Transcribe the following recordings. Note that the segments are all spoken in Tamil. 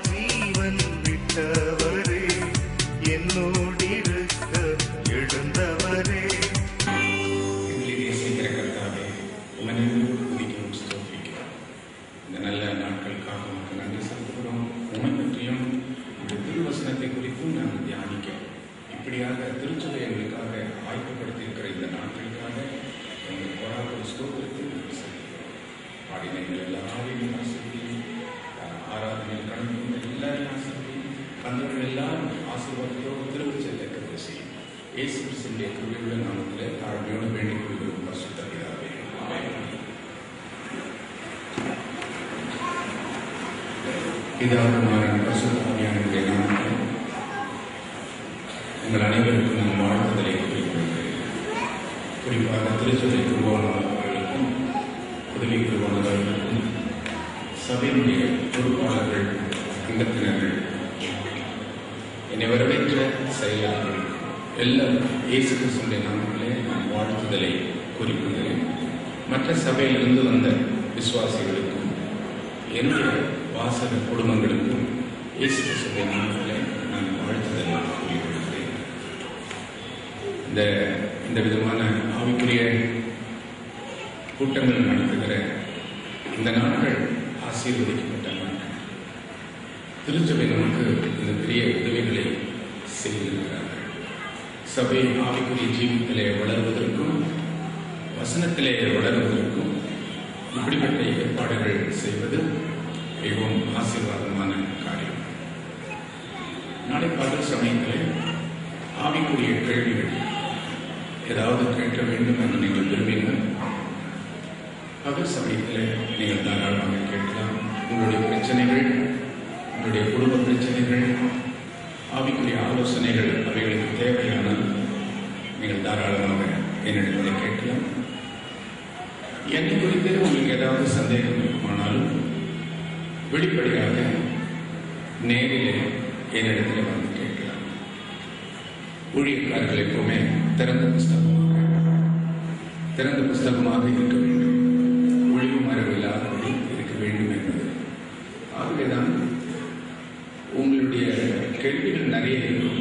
ஜீவன் விட்டவரே என்னோடிருக்க எழுந்தவரே எங்களை நேசிக்கிற கர்த்தாவே உமனோடு துதிக்கிறோம் ஸ்தோத்திரிக்கிறோம் இந்த நல்ல நாட்களுக்காக உமக்கு நன்றி செலுத்துகிறோம் உமை பற்றியும் உங்களுடைய திருவசனத்தை குறித்தும் நாங்கள் தியானிக்க இப்படியாக திருச்சபை எங்களுக்காக ஆய்வுபடுத்தியிருக்கிற இந்த நாட்களுக்காக எங்கள் போராட்ட ஸ்தோத்திரத்தை நாங்கள் செலுத்துகிறோம் பாடின எங்கள் எல்லாரையும் ஆசிரியர் ஆராதனையில் கடந்து கொண்ட எல்லாரையும் ஆசிரியர் வந்தவர்கள் எல்லாரும் ஆசீர்வாதத்தோடு திருவச்சத்தை கருத்து செய்யும் இயேசு கிறிஸ்துவின் கிருபையுள்ள நாமத்திலே தாழ்மையோடு வேண்டிக் கொள்கிறோம் பரிசுத்த பிதாவே ஆமென். பிதாவுமாரான பரிசுத்த ஆவியானவருடைய நாமத்தில் உங்கள் அனைவருக்கும் நான் வாழ்த்துதலை குறிப்பிடுகிறேன் குறிப்பாக திருச்சபை குருவானவர்களுக்கும் உதவி குருவானவர்களுக்கும் சபையினுடைய பொறுப்பாளர்கள் அங்கத்தினர்கள் என்னை வரவேற்ற செயலாளர்கள் எல்லாரும் இயேசு கிறிஸ்துடைய நாமத்திலே நான் வாழ்த்துதலை குறிப்பிடுகிறேன் மற்ற சபையிலிருந்து வந்த விசுவாசிகளுக்கும் என்னுடைய வாசக குடும்பங்களுக்கும் இயேசு கிறிஸ்துடைய நாமத்திலே நான் வாழ்த்துதலை குறிப்பிடுகிறேன் இந்த இந்த விதமான ஆவிக்குரிய கூட்டங்கள் நடத்துகிற இந்த நாட்கள் ஆசீர்வதிக்கப்பட்ட நாட்கள் திருச்சபை நமக்கு இந்த பெரிய உதவிகளை செய்திருக்கிறார்கள் சபை ஆவிக்குரிய ஜீவித்திலே வளர்வதற்கும் வசனத்திலே வளர்வதற்கும் இப்படிப்பட்ட ஏற்பாடுகள் செய்வது மிகவும் ஆசீர்வாதமான காரியம் நாளை பகல் சமயத்தில் ஆவிக்குரிய கேள்விகள் ஏதாவது கேட்க வேண்டும் என்று நீங்கள் விரும்பினால் பகல் சமயத்தில் நீங்கள் தாராளமாக கேட்கலாம் உங்களுடைய பிரச்சனைகள் உங்களுடைய குடும்ப பிரச்சனைகள் ஆவிக்குரிய ஆலோசனைகள் அவைகளுக்கு தேவையானால் நீங்கள் தாராளமாக என்னிடத்தில் கேட்கலாம் என்னை குறித்து உங்களுக்கு ஏதாவது சந்தேகம் இருக்குமானாலும் வெளிப்படையாக நேரிலே என்னிடத்தில் வந்து கேட்கலாம் ஊழியக்காரர்கள் எப்பவுமே திறந்த புஸ்தகமாக திறந்த புஸ்தகமாக இருக்க வேண்டும் ஒளிவு மரபு இல்லாதபடி இருக்க வேண்டும் என்பது ஆகவேதான் உங்களுடைய கேள்விகள் நிறைய இருக்கும்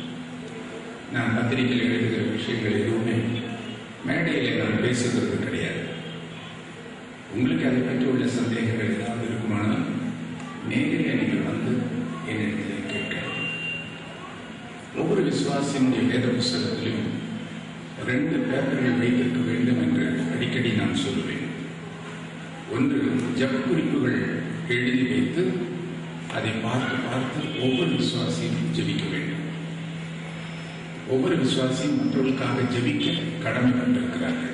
நான் பத்திரிகையில் எழுதுகிற விஷயங்கள் எதுவுமே மேடையில் நான் பேசுகிறது கிடையாது உங்களுக்கு அதை பற்றி உள்ள சந்தேகங்கள் ஏதாவது இருக்குமானால் நேரில் நீங்கள் வந்து என்னிடத்தில் கேட்கலாம் ஒவ்வொரு விசுவாசியினுடைய வேத புஸ்தகத்திலும் ரெண்டு பேப்பர்கள் வைத்திருக்க வேண்டும் என்று அடிக்கடி நான் சொல்லுவேன் ஒன்று ஜப் குறிப்புகள் எழுதி வைத்து அதை பார்த்து பார்த்து ஒவ்வொரு விசுவாசியும் ஜெபிக்க வேண்டும் ஒவ்வொரு விசுவாசியும் மற்றவர்களுக்காக ஜெபிக்க கடமைப்பட்டிருக்கிறார்கள்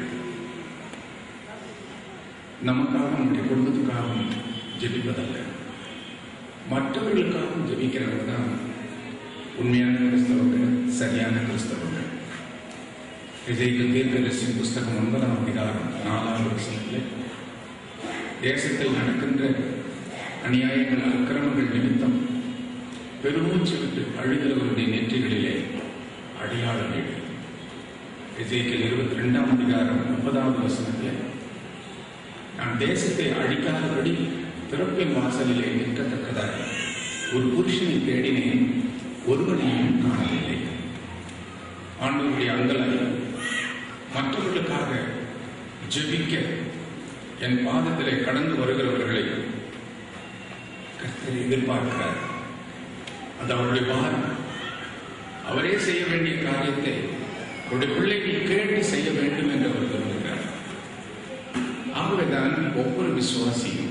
நமக்காக நம்முடைய குடும்பத்துக்காகவும் ஜெபிப்பதல்ல மற்றவர்களுக்காகவும் ஜெபிக்கிறவங்க தான் உண்மையான கிறிஸ்தவர்கள் சரியான கிறிஸ்தவர்கள் விஜய்க்கு தீர்க்கதரிசியின் புஸ்தகம் ஒன்பதாம் அதிகாரம் நாலாம் வருஷத்தில் தேசத்தில் நடக்கின்ற அநியாயங்கள் அக்கிரமங்கள் நிமித்தம் பெருமூச்சு விட்டு அழுகிறவருடைய நெற்றிகளிலே அடையாளம் எழுது விஜய்க்கு இருபத்தி ரெண்டாம் அதிகாரம் முப்பதாவது வசனத்தில் நான் தேசத்தை அழிக்காதபடி திறப்பின் வாசலிலே நிற்கத்தக்கதாக ஒரு புருஷனை தேடினேன் ஒருவனையும் காணவில்லை ஆண்டவருடைய அங்கலாய் மற்றவர்களுக்காக ஜெபிக்க என் பாதத்திலே கடந்து வருகிறவர்களை கர்த்தர் எதிர்பார்க்கிறார் அது அவருடைய பாரம் அவரே செய்ய வேண்டிய காரியத்தை அவருடைய பிள்ளைகள் கேட்டு செய்ய வேண்டும் என்று அவர் விரும்புகிறார் ஆகவேதான் ஒவ்வொரு விசுவாசியும்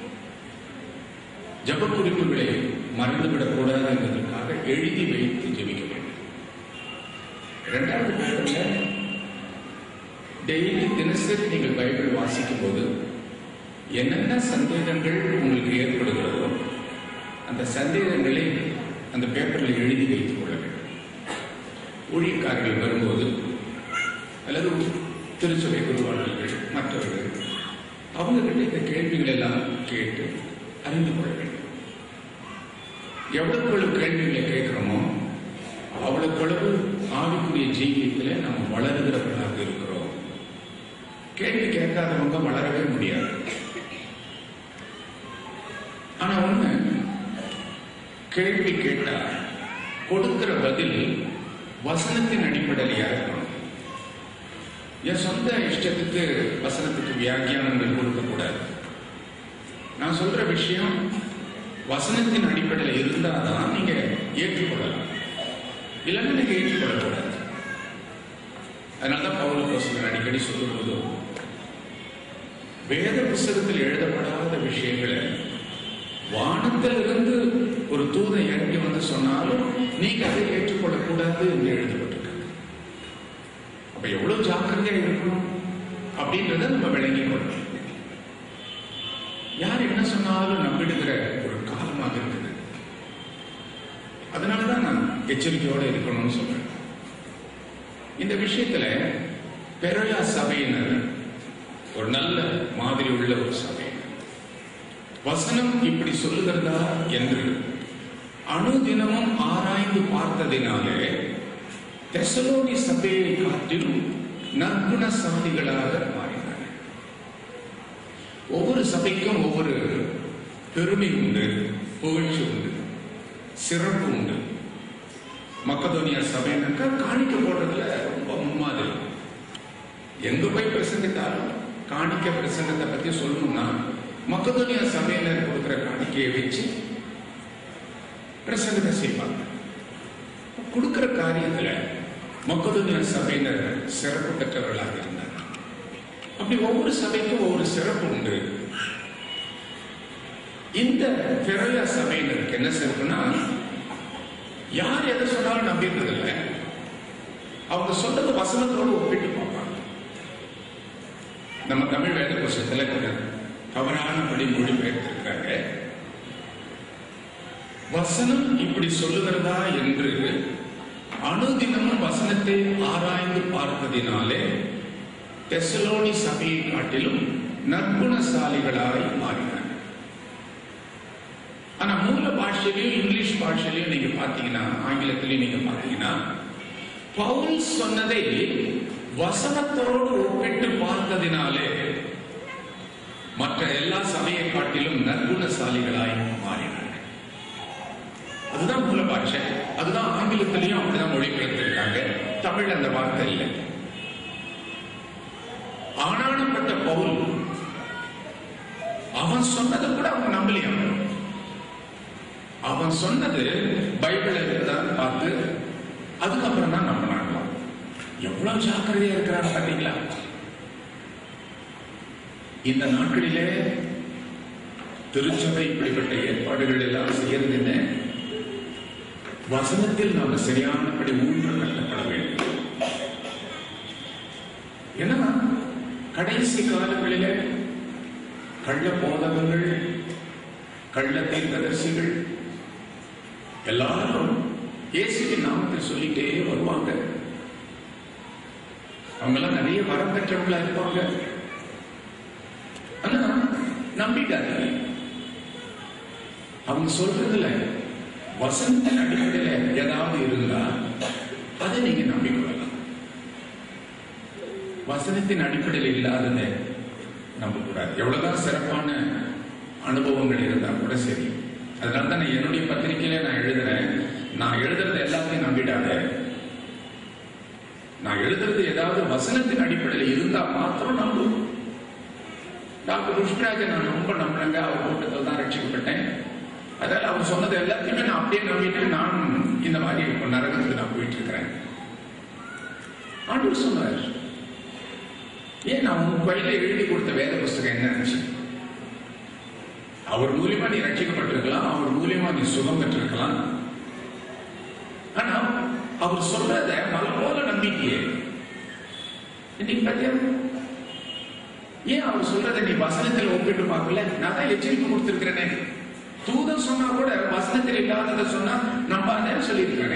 ஜப குறிப்புகளை மறந்துவிடக் கூடாது என்பதற்காக எழுதி வைத்து ஜெபிக்க வேண்டும் இரண்டாவது பேரில் டெய்லி தினசரி நீங்கள் பைபிள் வாசிக்கும் போது என்னென்ன சந்தேகங்கள் உங்களுக்கு ஏற்படுகிறதோ அந்த சந்தேகங்களை அந்த பேப்பரில் எழுதி வைத்துக் கொள்ள வேண்டும் ஊழியக்காரர்கள் வரும்போது அல்லது திருச்சபை குருவாளர்கள் மற்றவர்கள் அவங்க கிட்ட இந்த கேள்விகள் எல்லாம் கேட்டு அறிந்து கொள்ள வேண்டும் எவ்வளவு கேள்விகளை கேட்கிறோமோ அவ்வளவு ஆவிக்குரிய ஜீவியத்தில் நம்ம வளருகிறவர்களாக இருக்கிறோம் கேள்வி கேட்காதவங்க வளரவே முடியாது ஆனா ஒண்ணு கேள்வி கேட்டால் கொடுக்கிற பதில் வசனத்தின் அடிப்படையிலா இருக்கணும் என் சொந்த இஷ்டத்துக்கு வசனத்துக்கு வியாக்கியானங்கள் கொடுக்கக்கூடாது நான் சொல்ற விஷயம் வசனத்தின் அடிப்படையில் இருந்தால் தான் நீங்க ஏற்றுக்கொள்ளலாம் இல்லைன்னா நீங்க ஏற்றுக்கொள்ளக்கூடாது அதனாலதான் பவுல கோசங்கள் அடிக்கடி சொல்லும்போதும் வேத புஸ்தகத்தில் எழுதப்படாத விஷயங்களை வானத்திலிருந்து ஒரு தூதன் இறங்கி வந்து சொன்னாலும் நீங்க அதை ஏற்றுக்கொள்ளக்கூடாது என்று எழுதப்பட்டிருக்காங்க அப்ப எவ்வளவு ஜாக்கிரதையா இருக்கணும் அப்படின்றத நம்ம விளங்கிக் கொள்ளணும் யார் என்ன சொன்னாலும் நம்பிடுகிற ஒரு காலமாக இருக்குது அதனாலதான் நான் எச்சரிக்கையோட இருக்கணும்னு சொல்றேன் இந்த விஷயத்துல பெரோயா சபையினர் ஒரு நல்ல மாதிரி உள்ள ஒரு சபை வசனம் இப்படி சொல்லுகிறதா என்று அணுதினமும் ஆராய்ந்து பார்த்ததினாலே தெசலோனி சபையை காட்டிலும் நற்குணசாலிகளாக மாறினார் ஒவ்வொரு சபைக்கும் ஒவ்வொரு பெருமை உண்டு புகழ்ச்சி உண்டு சிறப்பு உண்டு மக்கதோனியா சபைனாக்கா காணிக்க போடுறதுல ரொம்ப முன்மாதிரி எங்க போய் பிரசங்கித்தாலும் காணிக்க பிரசங்கத்தை பத்தி சொல்லணும்னா மக்கதோனியா சபையினர் கொடுக்கிற காணிக்கையை வச்சு பிரசங்கத்தை செய்வாங்க கொடுக்கிற காரியத்துல மக்கதோனியா சபையினர் சிறப்பு பெற்றவர்களாக இருந்தார் அப்படி ஒவ்வொரு சபைக்கும் ஒவ்வொரு சிறப்பு உண்டு இந்த பெரையா சபையினருக்கு என்ன சிறப்புனா யார் எதை சொன்னாலும் நம்பிடுறது இல்லை அவங்க சொல்றது வசனத்தோடு ஒப்பிட்டு பார்ப்பாங்க நம்ம தமிழ் வேத புஸ்தகத்துல கொஞ்சம் தவறானபடி மொழிபெயர்த்திருக்காங்க வசனம் இப்படி சொல்லுகிறதா என்று அனுதினமும் வசனத்தை ஆராய்ந்து பார்த்ததினாலே தெசலோனி சபையை காட்டிலும் நற்குணசாலிகளாய் மாறினார் ஆனா மூல பாஷையிலையும் இங்கிலீஷ் பாஷையிலையும் நீங்க பாத்தீங்கன்னா ஆங்கிலத்திலையும் நீங்க பாத்தீங்கன்னா பவுல் சொன்னதை வசனத்தோடு ஒப்பிட்டு பார்த்ததினாலே மற்ற எல்லா சபையை காட்டிலும் நற்குணசாலிகளாய் மாறினார்கள் அதுதான் மூல பாஷை அதுதான் ஆங்கிலத்திலையும் அப்படிதான் மொழிபெயர்த்திருக்காங்க தமிழ் அந்த வார்த்தை இல்லை ஆனானப்பட்ட பவுல் அவன் சொன்னதை கூட அவன் நம்பலையாம் அவன் சொன்னது பைபிள் இருக்குதான்னு பார்த்து அதுக்கப்புறம் தான் நம்பினாங்களாம் எவ்வளவு ஜாக்கிரதையா இருக்கிறாங்க பாத்தீங்களா இந்த நாட்களிலே திருச்சபை இப்படிப்பட்ட ஏற்பாடுகள் எல்லாம் செய்யறது என்ன வசனத்தில் நாம சரியானபடி ஊன்ற கட்டப்பட வேண்டும் ஏன்னா கடைசி காலங்களிலே கள்ள போதகங்கள் கள்ள தீர்க்கதரிசிகள் எல்லாரும் இயேசுவின் நாமத்தை சொல்லிட்டே வருவாங்க அவங்க எல்லாம் நிறைய வரம் பெற்றவங்களா இருப்பாங்க ஆனா நம்பிட்டாங்க அவங்க சொல்றதுல வசனத்தின் அடிப்படையில ஏதாவது இருந்தா அதை நீங்க நம்பிக்கொள்ளலாம் வசனத்தின் அடிப்படையில் இல்லாததை நம்ப கூடாது எவ்வளவுதான் சிறப்பான அனுபவங்கள் இருந்தா கூட சரி அதனால தான் நான் என்னுடைய பத்திரிகையில நான் எழுதுறேன் நான் எழுதுறது எல்லாத்தையும் நம்பிடாத நான் எழுதுறது ஏதாவது வசனத்தின் அடிப்படையில் இருந்தா மாத்திரம் நம்பும் டாக்டர் புஷ்பராஜை நான் ரொம்ப நம்புறேங்க அவர் கூட்டத்தில் தான் ரட்சிக்கப்பட்டேன் அதனால அவர் சொன்னது எல்லாத்தையுமே நான் அப்படியே நம்பிட்டு நான் இந்த மாதிரி இப்போ நரகத்துக்கு நான் போயிட்டு இருக்கிறேன் ஆண்டவர் சொன்னார் ஏன் நான் உன் கையில எழுதி கொடுத்த வேத புஸ்தகம் என்ன இருந்துச்சு அவர் மூலியமா நீ ரட்சிக்கப்பட்டிருக்கலாம் அவர் மூலியமா நீ சுகம் பெற்றிருக்கலாம் ஆனா அவர் சொல்றத மலை போல நம்பிக்கையே இன்னைக்கு பாத்தியா ஏன் அவர் சொல்றதை நீ வசனத்தில் ஒப்பிட்டு பார்க்கல நான் தான் எச்சரிக்கை கொடுத்திருக்கிறேனே தூதன் சொன்னா கூட வசனத்தில் இல்லாததை சொன்னா நம்பாதேன்னு சொல்லியிருக்கானே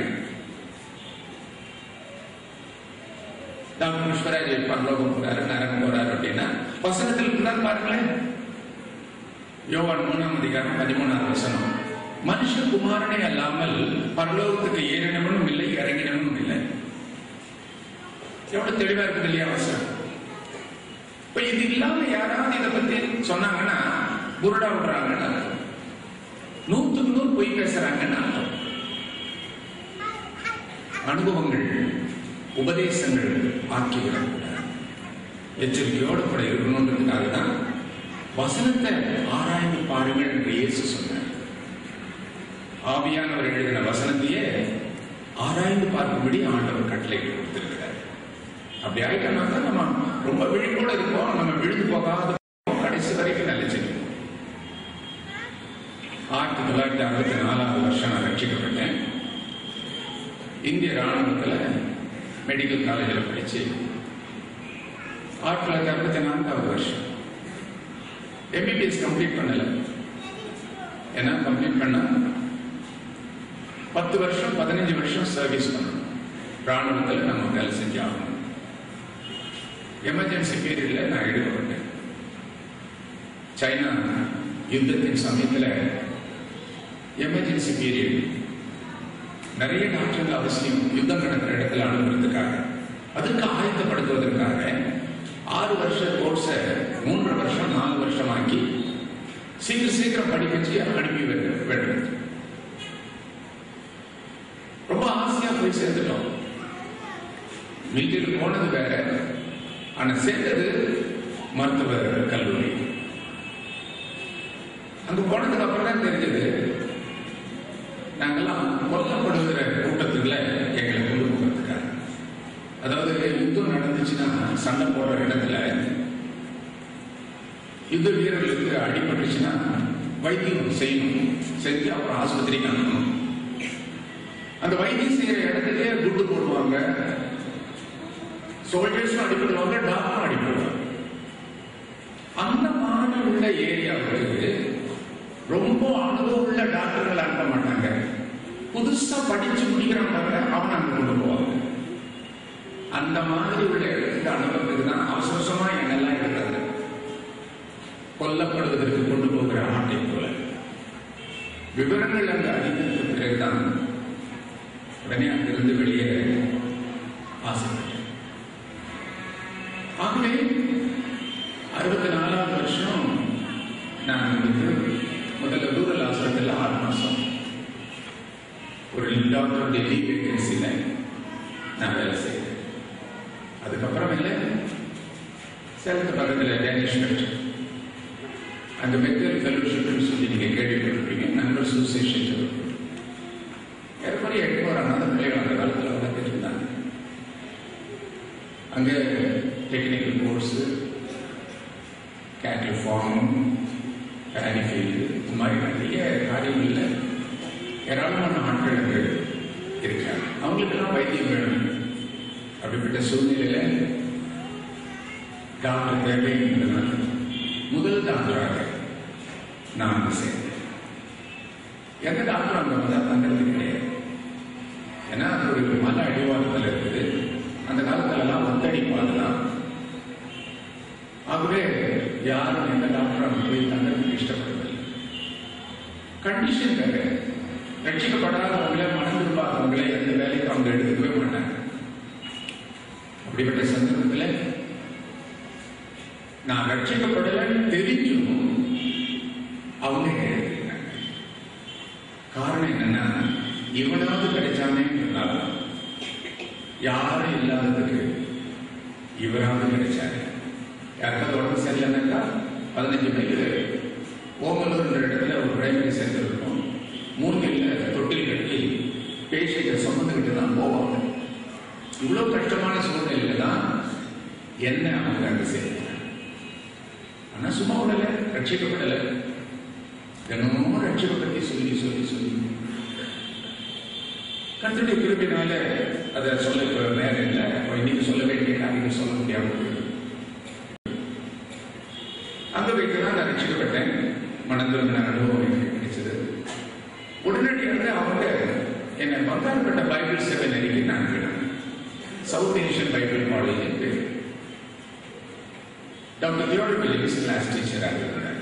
டாக்டர் புஷ்பராஜ் பரலோகம் போறாரு நரகம் போறாரு அப்படின்னா வசனத்தில் இருந்தால் பாருங்களேன் யோவான் மூணாம் அதிகாரம் பதிமூணாம் வசனம் மனுஷகுமாரனை அல்லாமல் பரலோகத்துக்கு ஏறினவனும் இல்லை இறங்கினவனும் இல்லை எவ்வளவு தெளிவா இருக்குது இல்லையா வசனம் இப்ப இது இல்லாம யாராவது இதை பத்தி சொன்னாங்கன்னா புருடா விடுறாங்கன்னு அர்த்தம். நூற்றுக்கு நூறு பொய் பேசுறாங்கன்னு அர்த்தம் அனுபவங்கள் உபதேசங்கள் ஆக்கிவிடக்கூடாது எச்சரிக்கையோடு கூட இருக்கணுன்றதுக்காக தான் வசனத்தை ஆராய்ந்து பாருங்கள் என்று இயேசு சொன்னார் ஆவியானவர் எழுதின வசனத்தையே ஆராய்ந்து பார்க்கும்படி ஆண்டவர் கட்டளை கொடுத்திருக்கிறார் அப்படி ஆயிட்டோம்னா தான் நம்ம ரொம்ப விழிப்போட இருப்போம் நம்ம விழுந்து போகாத இருப்போம். கடைசி வரைக்கும் நல்ல செய்வோம் ஆயிரத்தி தொள்ளாயிரத்தி அறுபத்தி நாலாவது வருஷம் நான் ரட்சிக்கப்பட்டேன் இந்திய ராணுவத்தில் மெடிக்கல் காலேஜில் படிச்சு ஆயிரத்தி தொள்ளாயிரத்தி அறுபத்தி நான்காவது வருஷம் எம்பிபிஎஸ் கம்ப்ளீட் பண்ணல ஏன்னா கம்ப்ளீட் பண்ணா பத்து வருஷம் பதினஞ்சு வருஷம் சர்வீஸ் பண்ணணும் ராணுவத்தில் நம்ம வேலை செஞ்சு ஆகணும் எமர்ஜென்சி பீரியட்ல நான் எடுக்கப்பட்டேன் சைனா யுத்தத்தின் சமயத்தில் எமர்ஜென்சி பீரியட் நிறைய டாக்டர்கள் அவசியம் யுத்தம் நடக்கிற இடத்துல அனுப்புறதுக்காக அதுக்கு ஆயத்தப்படுத்துவதற்காக ஆறு வருஷ கோர்ஸை மூன்று வருஷம் நாலு வருஷம் ஆக்கி சீக்கிரம் சீக்கிரம் படிக்க வச்சு அனுப்பி வைக்க வேண்டும் ரொம்ப ஆசையா போய் சேர்ந்துட்டோம் மிலிட்டரி போனது வேற ஆனா சேர்ந்தது மருத்துவ கல்லூரி அங்க போனதுக்கு அப்புறம் தான் தெரிஞ்சது நாங்கெல்லாம் கொல்லப்படுகிற கூட்டத்துக்குள்ள எங்களை கொண்டு போகிறதுக்காக அதாவது யுத்தம் நடந்துச்சுன்னா சண்டை போடுற இடத்துல யுத்த வீரர்களுக்கு அடிபட்டுச்சுன்னா வைத்தியம் செய்யணும் செஞ்சு அப்புறம் ஆஸ்பத்திரிக்கு அனுப்பணும் அந்த வைத்தியம் செய்யற இடத்துலயே குண்டு போடுவாங்க சோல்ஜர்ஸும் அடிபடுவாங்க டாக்டரும் அடிபடுவாங்க அந்த மாதிரி உள்ள ஏரியாவுக்கு ரொம்ப அனுபவம் உள்ள டாக்டர்கள் அனுப்ப மாட்டாங்க புதுசா படிச்சு முடிக்கிறான் பாருங்க அவன் அங்க கொண்டு போவாங்க அந்த மாதிரி உள்ள இடத்துக்கு அனுபவத்துக்கு தான் அவசர அவசரமா என்னெல்லாம் எடுத்தாங்க கொல்லப்படுவதற்கு கொண்டு போகிற ஆட்டை போல விவரங்கள் அங்கு அறிந்ததுக்கு பிறகுதான் உடனே அங்கிருந்து வெளியே ஆசைப்பட்டேன் ஆகவே அறுபத்தி நாலாவது வருஷம் நான் வந்து முதல்ல ரூரல் ஆசிரத்தில் ஆறு மாசம் ஒரு டாக்டர் டெல்லி வேகன்சியில் நான் வேலை செய்தேன் அதுக்கப்புறம் இல்லை சேலத்து பக்கத்தில் டேனிஷ் கட்சி அந்த மெத்தல் ஃபெலோஷிப்னு சொல்லி நீங்கள் கேள்விப்பட்டிருப்பீங்க நண்பர் அசோசியேஷன் ஏறக்குறைய எட்நூறு அனாத பிள்ளைகள் அந்த காலத்தில் வளர்த்துட்டு இருந்தாங்க அங்கே டெக்னிக்கல் கோர்ஸு கேட்டில் ஃபார்ம் பேரி ஃபீல்டு இந்த மாதிரி நிறைய காரியங்களில் ஏராளமான ஆட்கள் அங்கே இருக்காங்க அவங்களுக்கெல்லாம் வைத்தியம் வேணும் அப்படிப்பட்ட சூழ்நிலையில் டாக்டர் தேவைங்கிறதுனால முதல் டாக்டராக நான் அங்கே சேர்ந்தேன் எந்த டாக்டர் அங்கே வந்தால் தங்கிறது கிடையாது ஏன்னா அது ஒரு மலை அடிவாரத்தில் இருக்குது அந்த காலத்துலலாம் ஒத்தடி பாதலாம் ஆகவே யாரும் எந்த டாக்டரும் அங்கே போய் தங்கிறதுக்கு இஷ்டப்படுவதில்லை கண்டிஷன் வேற ரட்சிக்கப்படாதவங்கள மனதிரும்பாதவங்களை எந்த வேலைக்கும் அவங்க எடுத்துக்கவே மாட்டாங்க அப்படிப்பட்ட சந்தர்ப்பத்தில் நான் ரட்சிக்கப்படலைன்னு தெரிஞ்சும் அவங்க எழுதினாங்க காரணம் என்னன்னா இவனாவது கிடைச்சானே இருந்தாலும் யாரும் இல்லாததுக்கு இவராவது கிடைச்சாரு யாருக்காவது உடம்பு சரியில்லைனாக்கா பதினஞ்சு மணிக்கு ஓமலூர்ன்ற இடத்துல ஒரு பிரைமரி சென்டர் இருக்கும் மூங்கில் தொட்டில் கட்டி பேஷண்ட்டை சுமந்துக்கிட்டு தான் போவாங்க இவ்வளோ கஷ்டமான சூழ்நிலையில தான் என்ன அவங்க அங்கே செய்யறாங்க ஆனா சும்மா விடல ரட்சிக்கப்படல தினமும் ரட்சிப்பை பத்தி சொல்லி சொல்லி சொல்லி கத்தருடைய கிருபினால அதை சொல்ல இப்ப நேரம் இல்லை அப்ப இன்னைக்கு சொல்ல வேண்டிய காரியங்கள் சொல்ல முடியாம போயிடுது. அங்க வைத்துதான் நான் ரட்சிக்கப்பட்டேன் மனதில் அனுபவம் எனக்கு கிடைச்சது உடனடியாக அவங்க என்னை பங்காளப்பட்ட பைபிள் செமினரிக்கு நான் சவுத் ஏஷியன் பைபிள் காலேஜ் பேர் டாக்டர் தியோடு வில்லியம்ஸ் கிளாஸ் டீச்சராக இருந்தார்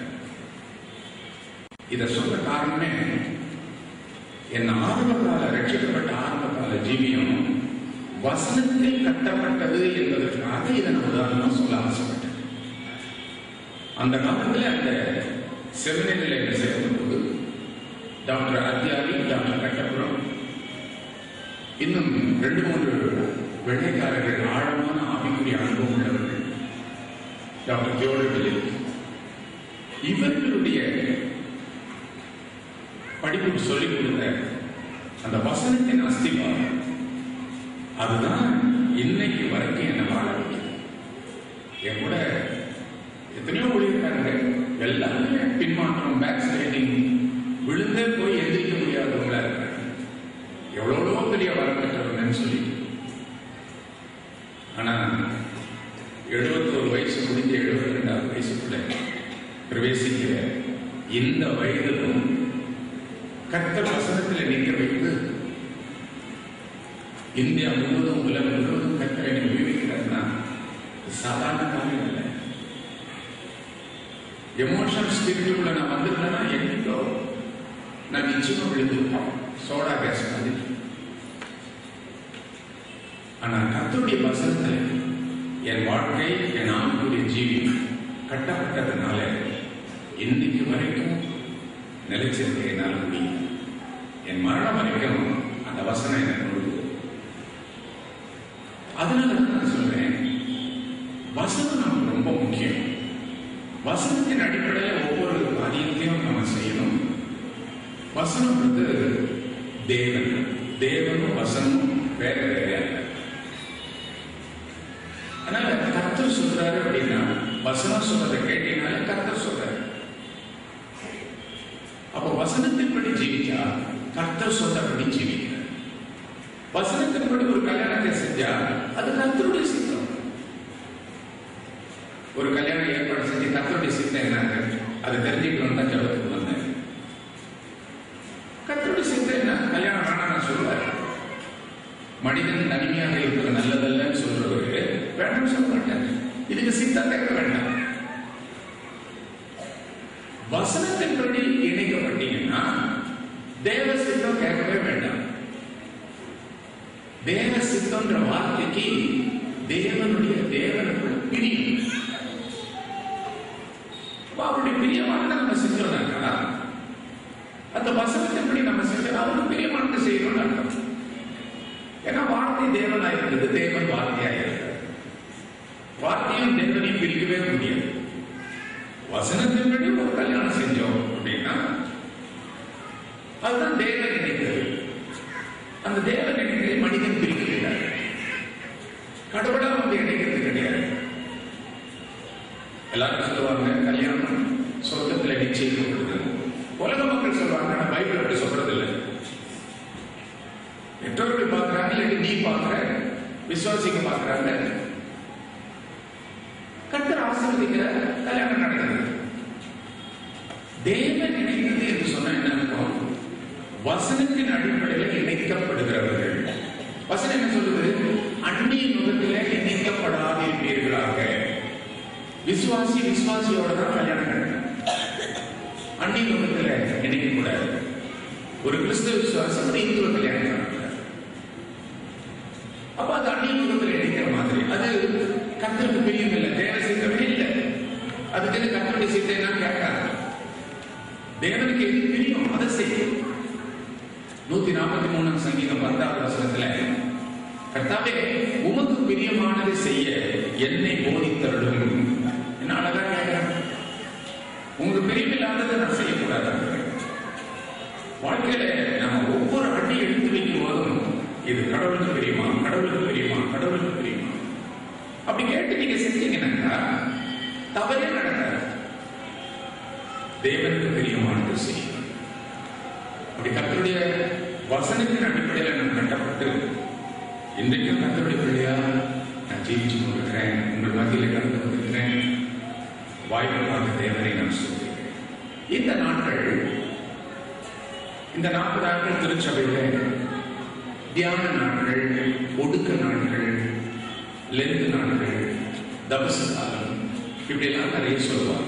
இதை சொல்ல காரணமே என் ஆரம்பகால ரட்சிக்கப்பட்ட ஆரம்பகால ஜீவியம் வசனத்தில் கட்டப்பட்டது என்பதற்காக இதை நான் உதாரணமா சொல்ல ஆசைப்பட்டேன் அந்த காலத்தில் அந்த செமினரில் என்ன செய்யப்படும்போது டாக்டர் அத்தியாரி டாக்டர் கட்டபுரம் இன்னும் ரெண்டு மூன்று வெள்ளைக்காரர்கள் ஆழமான ஆவிக்குரிய அனுபவம் உள்ளவர்கள் டாக்டர் ஜோடபிலில் இவர்களுடைய படிப்பு சொல்லிக் கொடுத்த அந்த வசனத்தின் அஸ்திவாரம் அதுதான் இன்னைக்கு வரைக்கும் என்ன வாழ வைக்குது என் கூட எத்தனையோ ஊழியர்காரங்க எல்லாருமே பின்மாற்றம் பேக் ஸ்லைடிங் விழுந்தே போய் எந்திரிக்க முடியாதவங்களா இருக்காங்க எவ்வளோ பெரிய வரம் பெற்றவங்கன்னு சொல்லி ஆனா எழுபத்தோரு வயசு முடிஞ்ச எழுபத்தி ரெண்டாவது வயசுக்குள்ள பிரவேசிக்கிற இந்த வயதிலும் கர்த்தர் வசனத்தில் நிற்க வைத்து இந்தியா முழுவதும் உலகம் முழுவதும் கர்த்தரை உபயோகிக்கிறார்னா இது சாதாரண காரியம் இல்லை எமோஷன் ஸ்பிரிட்டுக்குள்ள நான் வந்துட்டேன்னா என்னைக்கோ நான் நிச்சயமா விழுந்துருப்பேன் சோடா கேஸ் மாதிரி ஆனா கர்த்தருடைய வசனத்தில் என் வாழ்க்கை என் ஆணுடைய ஜீவி கட்டப்பட்டதுனால இன்னைக்கு வரைக்கும் நிலைச்சிருக்க என்னால் முடியும் என் மரணம் வரைக்கும் அந்த வசனம் எனக்கு முழுது அதனால தான் நான் சொல்றேன் வசனம் நமக்கு ரொம்ப முக்கியம் வசனத்தின் அடிப்படையில் ஒவ்வொரு காரியத்தையும் நம்ம செய்யணும் வசனம் வந்து தேவன் தேவனும் வசனமும் வேற வேற அல்ல. அதனால கர்த்தர் சொல்றாரு அப்படின்னா வசனம் சொல்றதை கேட்டீங்கனால கர்த்தர் சொல்றாரு அப்ப வசனத்தின்படி ஜீவிச்சா கர்த்தர் சொல்றபடி ஜீவிக்கிறார் வசனத்தின்படி ஒரு கல்யாணத்தை செஞ்சா அது கர்த்தருடைய சித்தம் ஒரு கல்யாணம் ஏற்பாடு செஞ்சு கர்த்தருடைய சித்தம் என்னங்க அதை தெரிஞ்சுக்கணும் தான் ஜபத்துக்கு வந்தேன் கர்த்தருடைய சித்தம் என்ன கல்யாணம் வேணாம் நான் சொல்லுவார் மனிதன் தனிமையாக இருப்பது நல்லதல்லன்னு சொல்றவரு வேண்டாம் சொல்ல மாட்டாங்க இதுக்கு சித்தம் கேட்க வேண்டாம் வசனத்தின்படி இணைக்கப்பட்டீங்கன்னா தேவ சித்தம் கேட்கவே வேண்டாம் தேவ சித்தம்ன்ற வார்த்தைக்கு தேவனுடைய தேவனுக்குள்ள பிரியம் அப்ப அவருடைய பிரியமானதை நம்ம செஞ்சோம்னாக்கா அந்த வசனத்தின்படி நம்ம செஞ்சோம் அவருக்கு பிரியமானதை செய்யணும்னு அர்த்தம் ஏன்னா வார்த்தை தேவனா இருக்குது தேவன் வார்த்தையா இருக்கிறது வார்த்தையும் தேவனையும் பிரிக்கவே முடியாது வசனத்தின்படி ஒரு கல்யாணம் செஞ்சோம் அப்படின்னா அதுதான் தேவன் நினைக்கிறது அந்த தேவன் நினைக்கிறது மனிதன் பிரிக்கிறார் கடவுளா வந்து இணைக்கிறது கிடையாது எல்லாரும் சொல்லுவாங்க கல்யாணம் சொர்க்கத்துல நிச்சயிக்கப்படுது உலக மக்கள் சொல்லுவாங்க ஆனா பைபிள் அப்படி சொல்றது இல்லை பெற்றோர்கள் பார்க்கறாங்க இல்லாட்டி நீ பார்க்கற விசுவாசிக்க பார்க்கறாங்க கர்த்தர் ஆசீர்வதிக்கிற கல்யாணம் நடக்குது தேவன் இணைந்தது என்று சொன்ன என்ன அர்த்தம் வசனத்தின் அடிப்படையில் இணைக்கப்படுகிறவர்கள் வசனம் என்ன சொல்லுது அந்நிய நுகத்திலே இணைக்கப்படாதிருப்பீர்களாக விசுவாசி விசுவாசியோட தான் கல்யாணம் நடக்கும் அந்நிய நுகத்துல இணைக்க கூடாது ஒரு கிறிஸ்தவ விசுவாசம் ஒரு இந்துவ கல்யாணம் நடக்கிறார் அப்ப அது அந்நிய நுகத்துல இணைக்கிற மாதிரி அது கத்தருக்கு பிரியம் இல்லை தேவ சித்தமே இல்லை அதுக்கு கத்தருடைய சித்தை எல்லாம் கேட்காது தேவனுக்கு எது பிரியம் அதை செய்யும் நூத்தி நாற்பத்தி மூணாம் சங்கீதம் பத்தாவது வசனத்துல கர்த்தாவே உமக்கு பிரியமானதை செய்ய என்னை போதித்தருளும் என்ன அழகா கேட்கிறேன் உங்களுக்கு பிரியமில்லாததை நான் செய்யக்கூடாது வாழ்க்கையில நம்ம ஒவ்வொரு அடி எடுத்து வைக்கும் போதும் இது கடவுளுக்கு பிரியுமா கடவுளுக்கு பிரியுமா கடவுளுக்கு பிரியுமா அப்படி கேட்டு நீங்க செஞ்சீங்கன்னாக்கா தவறே நடக்காது தேவனுக்கு பிரியமானது செய்யும் அப்படி கத்தருடைய வசனத்தின் அடிப்படையில் நான் கட்டப்பட்டு இன்றைக்கும் கத்தருடைய பிள்ளையா நான் ஜீவிச்சு கொண்டிருக்கிறேன் உங்கள் மத்தியில் கலந்து கொண்டிருக்கிறேன் வாய்ப்புக்காக தேவனை நான் சொல்கிறேன் இந்த நாட்கள் இந்த நாற்பது நாட்கள் திருச்சபையில தியான நாட்கள் ஒடுக்க நாட்கள் லெந்து நாட்கள் தபசு காலம் இப்படி எல்லாம் நிறைய சொல்லுவாங்க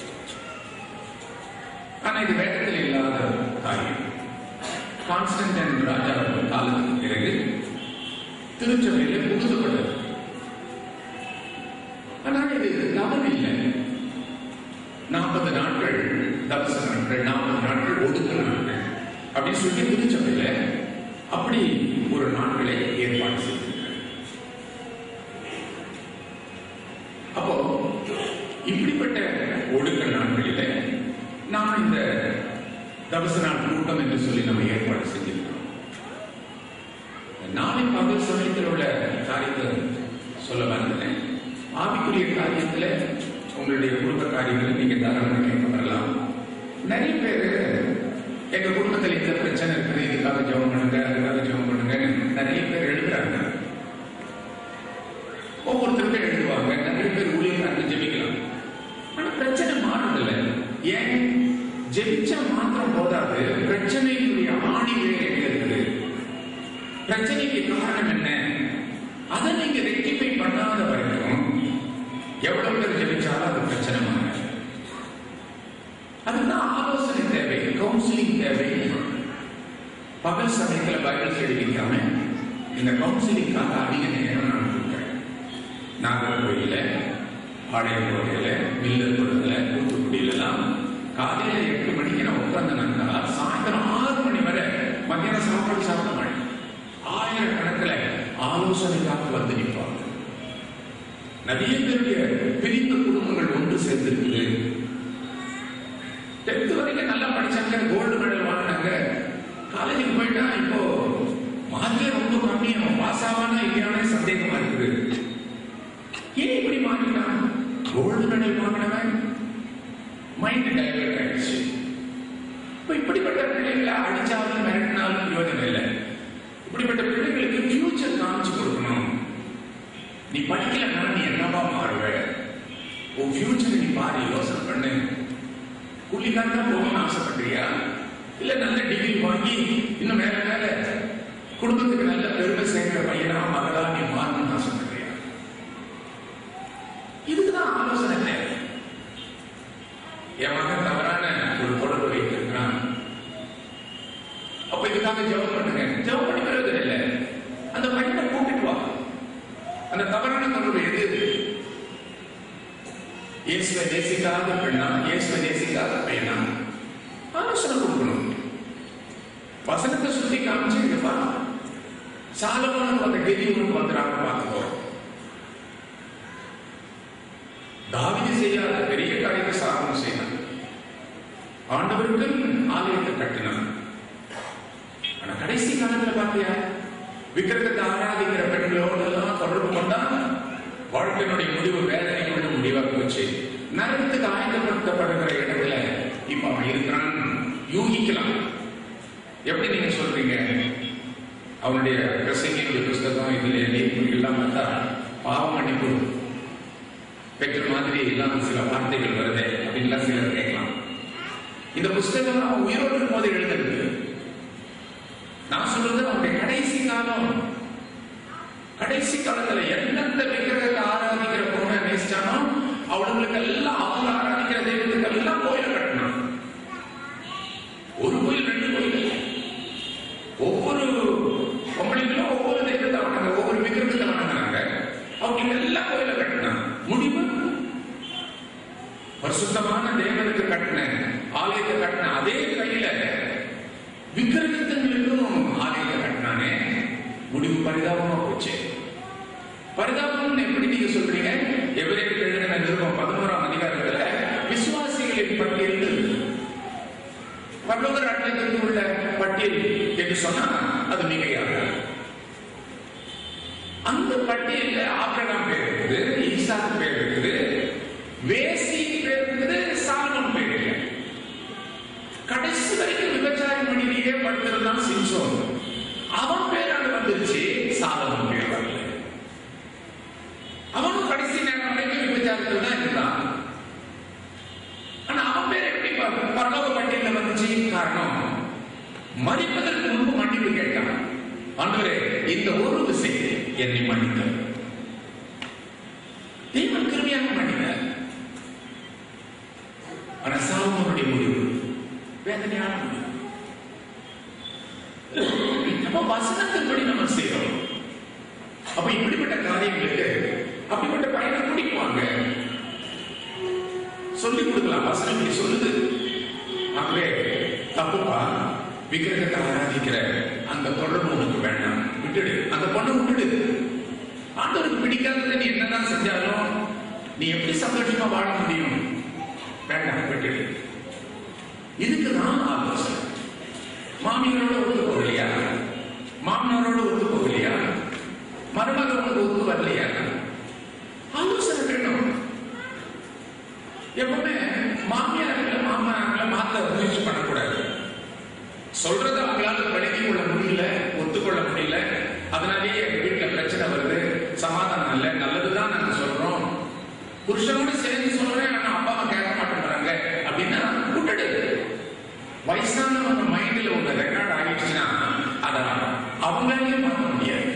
ஆனா இது வேதத்தில் இல்லாத காரியம் கான்ஸ்டன்டைன் ராஜா காலத்துக்கு பிறகு திருச்சபையில புகுத்தப்பட்டது ஆனால் இது தவறு இல்லை நாற்பது நாட்கள் தபச நாட்கள் நாற்பது நாட்கள் ஒடுக்க நாட்கள் அப்படின்னு சொல்லி திருச்சபையில அப்படி ஒரு நாட்களை ஏற்பாடு செய்திருக்கிறார் அப்போ இப்படிப்பட்ட ஒடுக்க நாட்களில நாம் இந்த தபச நாள் கூட்டம் என்று சொல்லி நம்ம ஏற்பாடு செஞ்சிருக்கிறோம் நாளை பகல் சமயத்தில் உள்ள காரியத்தை சொல்ல வந்தேன் ஆவிக்குரிய காரியத்துல உங்களுடைய குடும்ப காரியங்களை நீங்க தாராளமாக கேட்க வரலாம் நிறைய பேர் எங்க குடும்பத்தில் இந்த பிரச்சனை இருக்குது இதுக்காக ஜெபம் பண்ணுங்க அதுக்காக ஜெபம் பண்ணுங்க நிறைய பேர் எழுதுறாங்க ஒவ்வொருத்தருக்கும் எழுதுவாங்க நிறைய பேர் ஊழியர்கள் ஜெபிக்கலாம் ஆனா பிரச்சனை மாறுதில்லை ஏன் ஜெபிச்சா மாத்திரம் போதாது பிரச்சனையினுடைய ஆணி வேர் எங்க இருக்குது பிரச்சனைக்கு காரணம் என்ன அதை நீங்க ரெக்டிஃபை பண்ணாத வரைக்கும் எவ்வளவு பேர் ஜெபிச்சாலும் அது பிரச்சனை மாறாது அதுதான் ஆலோசனை தேவை கவுன்சிலிங் தேவை பகல் சமயத்துல பைபிள் ஸ்டடி வைக்காம இந்த கவுன்சிலிங்காக அதிக நேரம் நான் கொடுக்குறேன் நாகர்கோயில பாளையங்கோட்டையில வில்லன்புரத்துல தூத்துக்குடியிலலாம் காலையில எட்டு மணிக்கு நான் உட்கார்ந்தேனாக்கா சாயந்தரம் ஆறு மணி வரை மத்தியானம் சாப்பாடு சாப்பிட மாட்டேன் ஆயிரக்கணக்கில் ஆலோசனைக்காக வந்து நிற்பாங்க நிறைய பேருடைய பிரிந்த குடும்பங்கள் ஒன்று சேர்ந்திருக்குது டென்த் வரைக்கும் நல்லா படிச்சாங்க கோல்டு மெடல் வாங்கினாங்க காலேஜுக்கு போயிட்டா இப்போ மார்க்கே ரொம்ப கம்மியும் பாஸ் ஆவானா இல்லையானே சந்தேகமா இருக்குது ஏன் இப்படி மாறிட்டான் கோல்டு மெடல் வாங்கினவன் மைண்ட் டைவர்ட் ஆயிடுச்சு இப்போ இப்படிப்பட்ட பிள்ளைகளை அடிச்சாலும் மிரட்டினாலும் பிரயோஜனம் இல்லை இப்படிப்பட்ட பிள்ளைகளுக்கு ஃபியூச்சர் காமிச்சு கொடுக்கணும் நீ படிக்கலன்னா நீ என்னவா மாறுவ உன் ஃபியூச்சர் நீ பாரு யோசனை பண்ணு கூலிக்காரன் தான் போகணும்னு ஆசைப்படுறியா இல்ல நல்ல டிகிரி வாங்கி இன்னும் மேல மேல குடும்பத்துக்கு நல்ல பெருமை சேர்க்கிற பையனா மகளா நீ மாறணும்னு ஆசைப்படுறியா இதுக்குதான் ஆலோசனை தேவை என் மகன் தவறான ஒரு தொடர்பு வைத்திருக்கிறான் அப்ப இதுக்காக ஜெபம் பண்ணுங்க ஜெபம் பண்ணி பிரயோஜனம் இல்லை அந்த பையனை கூட்டிட்டு வா அந்த தவறான தொடர்பு எது இயேசுவை நேசிக்காத பெண்ணா இயேசுவை நேசிக்காத பையனா ஆலோசனை கொடுக்கணும் வசனத்தை சுத்தி காமிச்சு இங்க பாரு சாலமோனுக்கு அந்த கெதியூருக்கு வந்துடாம பார்த்துக்கோ தாவிது செய்யாத பெரிய காரியத்தை சாலமோன் செய்யணும் ஆண்டவருக்கு ஆலயத்தை கட்டினான் ஆனா கடைசி காலத்துல பாத்தியா விக்கிரகத்தை ஆராதிக்கிற பெண்களோடு எல்லாம் தொடர்பு கொண்டா வாழ்க்கையினுடைய முடிவு வேதனை கொண்டு முடிவாக போச்சு நரகத்துக்கு ஆயத்தப்படுத்தப்படுகிற இடத்துல இப்ப அவன் இருக்கிறான் யூகிக்கலாம் எப்படி நீங்க சொல்றீங்க அவனுடைய பிரசங்கியுடைய புஸ்தகம் இதுல நீதிமொழிகள்லாம் பார்த்தா பாவ மன்னிப்பு பெற்ற மாதிரி எல்லாம் சில வார்த்தைகள் வருது அப்படின்லாம் சிலர் கேட்கலாம் இந்த புஸ்தகம் அவன் உயிரோடு இருக்கும் போது எழுதுறது நான் சொல்றது அவனுடைய கடைசி காலம் கடைசி காலத்துல எந்தெந்த விக்கிரகத்தை ஆராதிக்கிற பொண்ணை நேசிச்சானோ அவளுங்களுக்கு எல்லாம் அவங்க ஆராதிக்கிற தெய்வத்துக்கு எல்லாம் கோயில கட்டணும் ஒரு கோயில் ரெண்டு கோயில் இல்லை. ஒவ்வொரு பொம்பளைங்களும் ஒவ்வொரு தெய்வத்தை வணங்க ஒவ்வொரு விக்கிரகத்தை வணங்கினாங்க அவங்களுக்கு எல்லாம் கோயில கட்டினாங்க முடிவு பரிசுத்தமான தேவனுக்கு கட்டின ஆலயத்தை கட்டின அதே கையில விக்கிரகத்துங்களுக்கும் ஆலயத்தை கட்டினானே முடிவு பரிதாபமா போச்சு பரிதாபம்னு எப்படி நீங்க சொல்றீங்க எவரேக்கு எழுதின நிருபம் பதினோராம் அதிகாரத்துல விசுவாசிகளின் பட்டியல் பரலோக ராட்டியத்திற்கு உள்ள பட்டியல் என்று சொன்னா அது மிகையாக அந்த பட்டியல்ல ஆபிரகாம் பேர் இருக்குது ஈசாக்கு பேர் இருக்குது வேசி பேர் இருக்குது சாலமன் பேர் இல்லை கடைசி வரைக்கும் விபச்சாரம் பண்ணிலேயே படுத்திருந்தான் சிம்சோன் அவன் பேர் அங்க வந்துருச்சு சாலமன் பேர் வரல அவனும் கடைசி நேரம் வரைக்கும் விபச்சாரத்தில் தான் இருந்தான் ஆனா அவன் பேர் எப்படி ப- பரலோக பட்டியல வந்துச்சு காரணம் மறிப்பதற்கு முன்பு மன்னிப்பு கேட்டான் ஆண்டவரே இந்த ஒரு விசை என்னை மன்னிக்க தேவன் கிருமையாக மன்னித்தார் ஆனா சாலமோனுடைய முடிவு வேதனையான முடிவு அப்ப வசனத்தின்படி நம்ம செய்யறோம் அப்ப இப்படிப்பட்ட காரியங்களுக்கு அப்படிப்பட்ட பையனை குடிக்குவாங்க சொல்லி கொடுக்கலாம் வசனம் இப்படி சொல்லுது ஆகவே தப்புப்பா விக்கிரகத்தை ஆராதிக்கிற அந்த தொடர்பு உனக்கு வேண்டாம் விட்டுடு அந்த பொண்ணை விட்டுடு ஆண்டவருக்கு பிடிக்காததை நீ என்னதான் செஞ்சாலும் நீ எப்படி சந்தோஷமா வாழ முடியும் வேண்டாம் விட்டுடு இதுக்கு தான் ஆலோசனை மாமியாரோட ஒத்து போகலையா மாமனாரோட ஒத்து போகலையா மருமகனுக்கு ஒத்து வரலையா ஆலோசனை வேணும் எப்பவுமே மாமியார்களை மாமனார்களை மாத்த முயற்சி பண்ணக்கூடாது சொல்றத அவங்களால விளங்கிக் கொள்ள முடியல ஒத்துக்கொள்ள முடியல அதனாலேயே எங்க வீட்டுல பிரச்சனை வருது சமாதானம் இல்லை நல்லதுதான் நாங்க சொல்றோம் புருஷனோட சேர்ந்து சொல்றேன் ஆனா அப்பா அம்மா கேட்க மாட்டேங்கிறாங்க அப்படின்னா விட்டுடு வயசானவங்க மைண்ட்ல உங்க ரெக்கார்ட் ஆகிடுச்சுன்னா அத அவங்களையும் மாற்ற முடியாது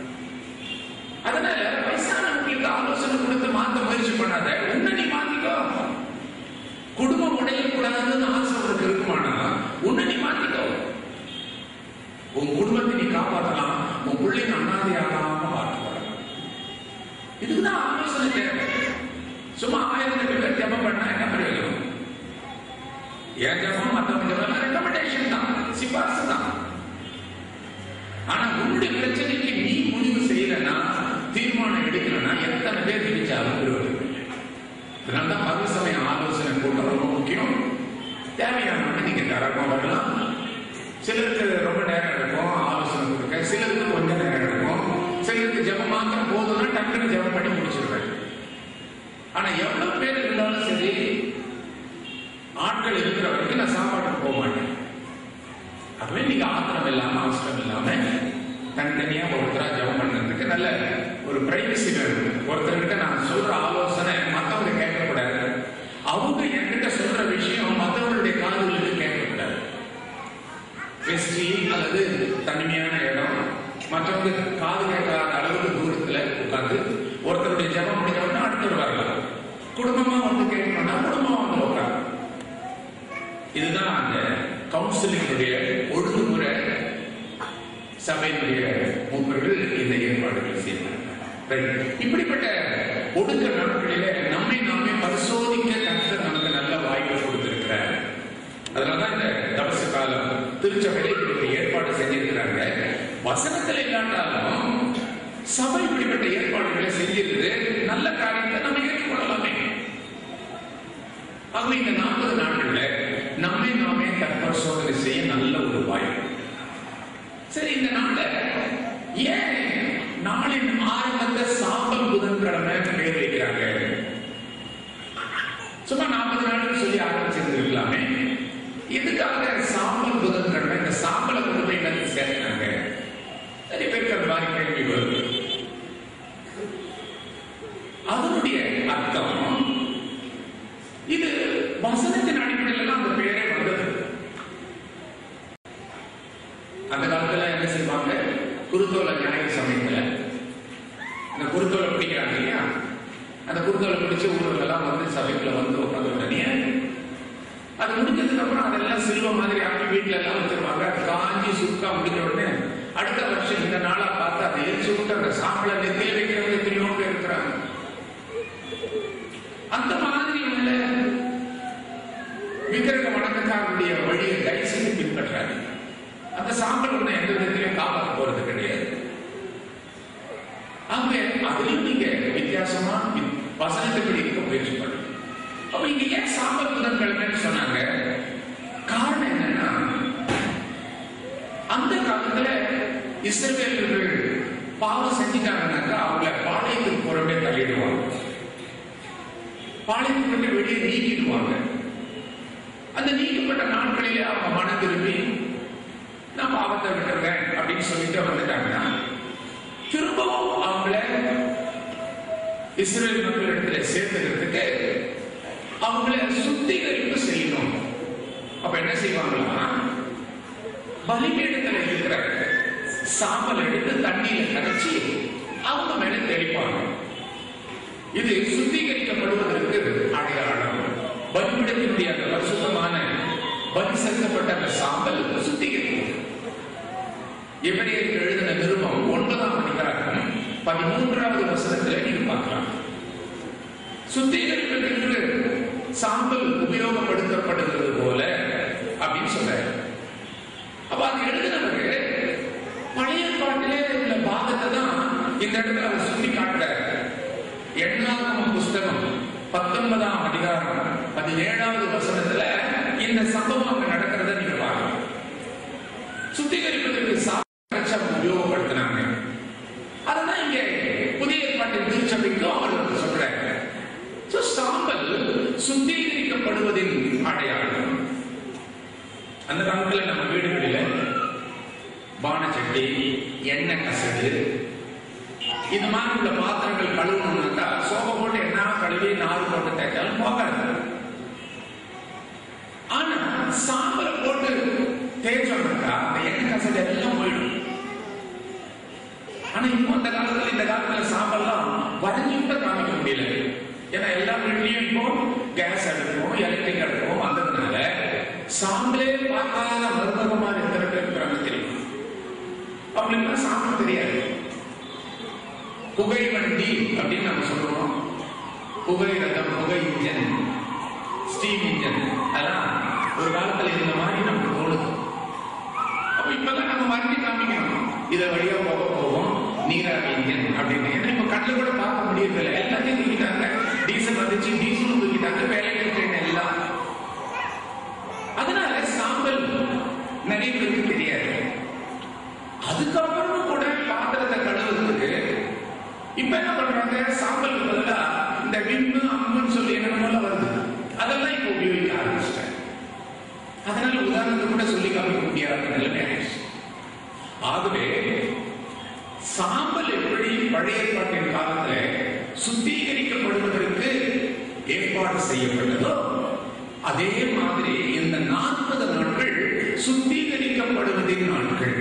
அதனால வயசானவங்களுக்கு ஆலோசனை கொடுத்து மாத்த முயற்சி பண்ணாத உன்னை நீ மாத்திக்கோ குடும்பம் உடையக்கூடாதுன்னு ஆசை உனக்கு இருக்குமானா உன்னை நீ மாத்திக்கோ உன் குடும்பத்தை நீ காப்பாற்றலாம் உன் பிள்ளைங்க அண்ணாதி ஆகாம பார்த்துக்கலாம் இதுதான் ஆலோசனை தேவை சும்மா ஆயிரத்தி பேர் ஜபம் பண்ணா என்ன பிரயோஜனம் என் ஜபம் மற்றவங்க ஜபம் ரெக்கமெண்டேஷன் தான் சிபாரிசு தான் ஆனா உன்னுடைய பிரச்சனைக்கு நீ முடிவு செய்யலன்னா தீர்மானம் எடுக்கலன்னா எத்தனை பேர் ஜெயிச்சாலும் விரும்புறது இல்லை இதனால்தான் பகல் சமய ஆலோசனை கூட்டம் ரொம்ப முக்கியம் தேவையானவங்க நீங்க தாராளமா வரலாம் சிலருக்கு ரொம்ப நேரம் எடுக்கும் ஆலோசனை கொடுக்க சிலருக்கு கொஞ்ச நேரம் எடுக்கும் சிலருக்கு ஜெபம் மாத்திரம் போதும்னா டக்குன்னு ஜெபம் பண்ணி முடிச்சிருவேன் ஆனா எவ்வளவு பேர் இருந்தாலும் சரி ஆட்கள் இருக்கிற வரைக்கும் நான் சாப்பாட்டுக்கு போக மாட்டேன் அதுவே நீங்க ஆத்திரம் இல்லாம அவசரம் இல்லாம தனித்தனியா ஒருத்தரா ஜெபம் பண்றதுக்கு நல்ல ஒரு பிரைவசி வேணும் ஒருத்தர்கிட்ட நான் சொல்ற ஆலோசனை மத்தவங்க கேட்கக்கூடாது அவங்க என்கிட்ட சொல்ற விஷயம் மத்தவங்களுடைய காதுகளுக்கு கேட்கக்கூடாது வெஸ்டி அல்லது தனிமையான இடம் மற்றவங்க காது கேட்காத அளவுக்கு தூரத்துல உட்கார்ந்து ஒருத்தருடைய ஜெபம் முடிஞ்சவொடனே அடுத்தவர் வரலாம் குடும்பமா வந்து கேட்கணும்னா குடும்பமா வந்து உட்காரு இதுதான் அந்த கவுன்சிலிங்குடைய ஒழுங்குமுறை சபையினுடைய மூப்பர்கள் இந்த ஏற்பாடுகளை செய்தார்கள் Right. இப்படிப்பட்ட ஒடுக்க நாட்களிலே நம்மை நாமே பரிசோதிக்க கர்த்தர் நமக்கு நல்ல வாய்ப்பு கொடுத்திருக்கிறார் அதனாலதான் இந்த தபசு காலம் திருச்சபையில இப்படி ஏற்பாடு செஞ்சிருக்கிறாங்க வசனத்துல இல்லாட்டாலும் சபை இப்படிப்பட்ட ஏற்பாடுகளை செஞ்சிருக்கு நல்ல காரியத்தை நம்ம ஏற்றுக்கொள்ளலாமே ஆகவே இந்த நாற்பது நாட்கள்ல நம்மை நாமே தற்பரிசோதனை செய்ய நல்ல ஒரு வாய்ப்பு சரி இந்த நாள்ல ஏன் நாளின் ஆரம்பத்தை சாம்பல் புதன்கிழமை பேர் வைக்கிறாங்க சும்மா நாற்பது நாள் சொல்லி ஆரம்பிச்சிருந்துருக்கலாமே எதுக்காக சாம்பல் புதன்கிழமை இந்த சாம்பலை கொண்டு போய் என்ன சேர்த்தாங்க நிறைய பேருக்கு அந்த மாதிரி கேள்வி வருது அதனுடைய அர்த்தம் இது வசனத்தின் அடிப்படையில் தான் அந்த பெயரே வந்தது அந்த காலத்துல என்ன செய்வாங்க குருத்தோலை ஞாயிறு சமயத்துல இந்த குருத்தோலை பிடிக்கிறாங்க இல்லையா அந்த குருத்தோலை பிடிச்ச ஊர்கள் எல்லாம் வந்து சபைக்குள்ள வந்து உட்காந்து உடனே அது முடிஞ்சதுக்கு அப்புறம் அதெல்லாம் சில்வ மாதிரி ஆக்கி வீட்டுல எல்லாம் வச்சிருவாங்க அது காஞ்சி சுக்கா முடிஞ்ச உடனே அடுத்த வருஷம் இந்த நாளா பார்த்து அதை எரிச்சு விட்டு அந்த சாம்பலை நெத்தியில் வைக்கிறவங்க எத்தனையோ பேர் இருக்கிறாங்க அந்த மாதிரி உள்ள விக்கிரக வணக்கக்காரனுடைய வழியை தயவு செய்து பின்பற்றாது அந்த சாம்பல் ஒண்ணு எந்த விதத்திலையும் காப்பாற்ற போறது கிடையாது ஆகவே அதுலயும் நீங்க வித்தியாசமா வி- வசனத்துப்படி இருக்க முயற்சி பண்ணுங்க அப்ப இங்க ஏன் சாம்பல் புதன்கிழமைன்னு சொன்னாங்க காரணம் என்னன்னா அந்த காலத்துல இஸ்ரவேலர்கள் பாவம் செஞ்சிட்டாங்கன்னாக்கா அவங்கள பாளையத்துக்கு புறமே தள்ளிடுவாங்க பாளையத்துக்கு விட்டு வெளியே நீக்கிடுவாங்க அந்த நீக்கப்பட்ட நாட்களிலே அவங்க மனம் திரும்பி நான் பாவத்தை விட்டுறேன் அப்படின்னு சொல்லிட்டு வந்துட்டாங்கன்னா திரும்பவும் அவங்கள இஸ்ரேல் மக்களிடத்துல சேர்த்துக்கிறதுக்கு அவங்கள சுத்திகரிப்பு செய்யணும் அப்ப என்ன செய்வாங்கன்னா பலிபீடத்துல இருக்கிற சாம்பல் எடுத்து தண்ணியில கரைச்சி அவங்க மேல தெளிப்பாங்க இது சுத்திகரிக்கப்படுவதற்கு அடையாளம் பலிபீடத்தினுடைய அந்த பரிசுத்தமான பலி செலுத்தப்பட்ட அந்த சாம்பல் சுத்திகரிக்கும் எவரையருக்கு எழுதின நிருபம் ஒன்பதாம் அதிகாரம் பதிமூன்றாவது வசனத்துல நீங்க பார்க்கலாம் சுத்திகரிப்பதற்கு சாம்பல் உபயோகப்படுத்தப்படுகிறது போல அப்படின்னு சொல்றாரு அப்ப அது எழுதினவர் பழைய பாட்டிலே உள்ள பாகத்தை தான் இந்த இடத்துல அவர் சுட்டி காட்டுறாரு எண்ணாம் புஸ்தகம் பத்தொன்பதாம் அதிகாரம் பதினேழாவது வசனத்துல இந்த சம்பவம் அங்க நடக்கிறத நீங்க பாருங்க சுத்திகரிப்பதற்கு சாட்சம் உபயோகப்படுத்தினாங்க அதுதான் இங்க புதிய ஏற்பாட்டின் திருச்சபைக்கும் அவர் வந்து சொல்றாரு So, சாம்பல் சுத்திகரிக்கப்படுவதின் அடையாளம் அந்த காலத்துல நம்ம வீடுகளில் பானச்சட்டி எண்ணெய் கசடு இது மாதிரி உள்ள பாத்திரங்கள் கழுவணும்னாக்கா சோபை போட்டு என்ன கழுவி நாறு போட்டு தேய்ச்சாலும் போகாது ஆனா சாம்பலை போட்டு தேய்ச்சோம்னாக்கா அந்த எண்ணெய் கசடு எல்லாம் போயிடும் ஆனா இப்போ அந்த காலத்துல இந்த காலத்துல சாம்பல்லாம் வரைஞ்சு கூட காமிக்க முடியல ஏன்னா எல்லா வீட்லயும் இப்போ கேஸ் அடுப்போம் எலக்ட்ரிக் அடுப்போம் வந்ததுனால சாம்பலே பார்க்காத மருமகமா எத்தனை பேர் இருக்கிறாங்க தெரியும் அவங்களுக்கு சாம்பல் தெரியாது புகை வண்டி அப்படின்னு நம்ம சொல்றோம் புகை ரதம் புகை இன்ஜன் ஸ்டீம் இன்ஜன் அதெல்லாம் ஒரு காலத்துல இந்த மாதிரி நமக்கு தோணுது அப்ப இப்பதான் நம்ம வண்டி காமிக்கணும் இதை வழியா போக போவோம் நீராவி இன்ஜின் அப்படின்னு ஏன்னா இப்ப கண்ணில் கூட பார்க்க முடியறது இல்லை எல்லாத்தையும் தூக்கிட்டாங்க டீசல் வந்துச்சு டீசலும் தூக்கிட்டாங்க வேலைக்கு ட்ரெயின் எல்லாம் அதனால சாம்பல் நிறைய பேருக்கு தெரியாது அதுக்கப்புறமும் கூட பாத்திரத்தை கழுவுறதுக்கு இப்ப என்ன பண்றாங்க சாம்பலுக்கு பதிலா இந்த விம்மு அம்முன்னு சொல்லி என்னென்ன வருது அதெல்லாம் இப்ப உபயோகிக்க ஆரம்பிச்சிட்டாங்க அதனால உதாரணத்துக்கு கூட சொல்லி காமிக்க முடியாத நிலைமை ஆயிடுச்சு ஆகவே சாம்பல் எப்படி பழைய ஏற்பாட்டின் காலத்துல சுத்திகரிக்கப்படுவதற்கு ஏற்பாடு செய்யப்பட்டதோ அதே மாதிரி இந்த நாற்பது நாட்கள் சுத்திகரிக்கப்படுவதின் நாட்கள்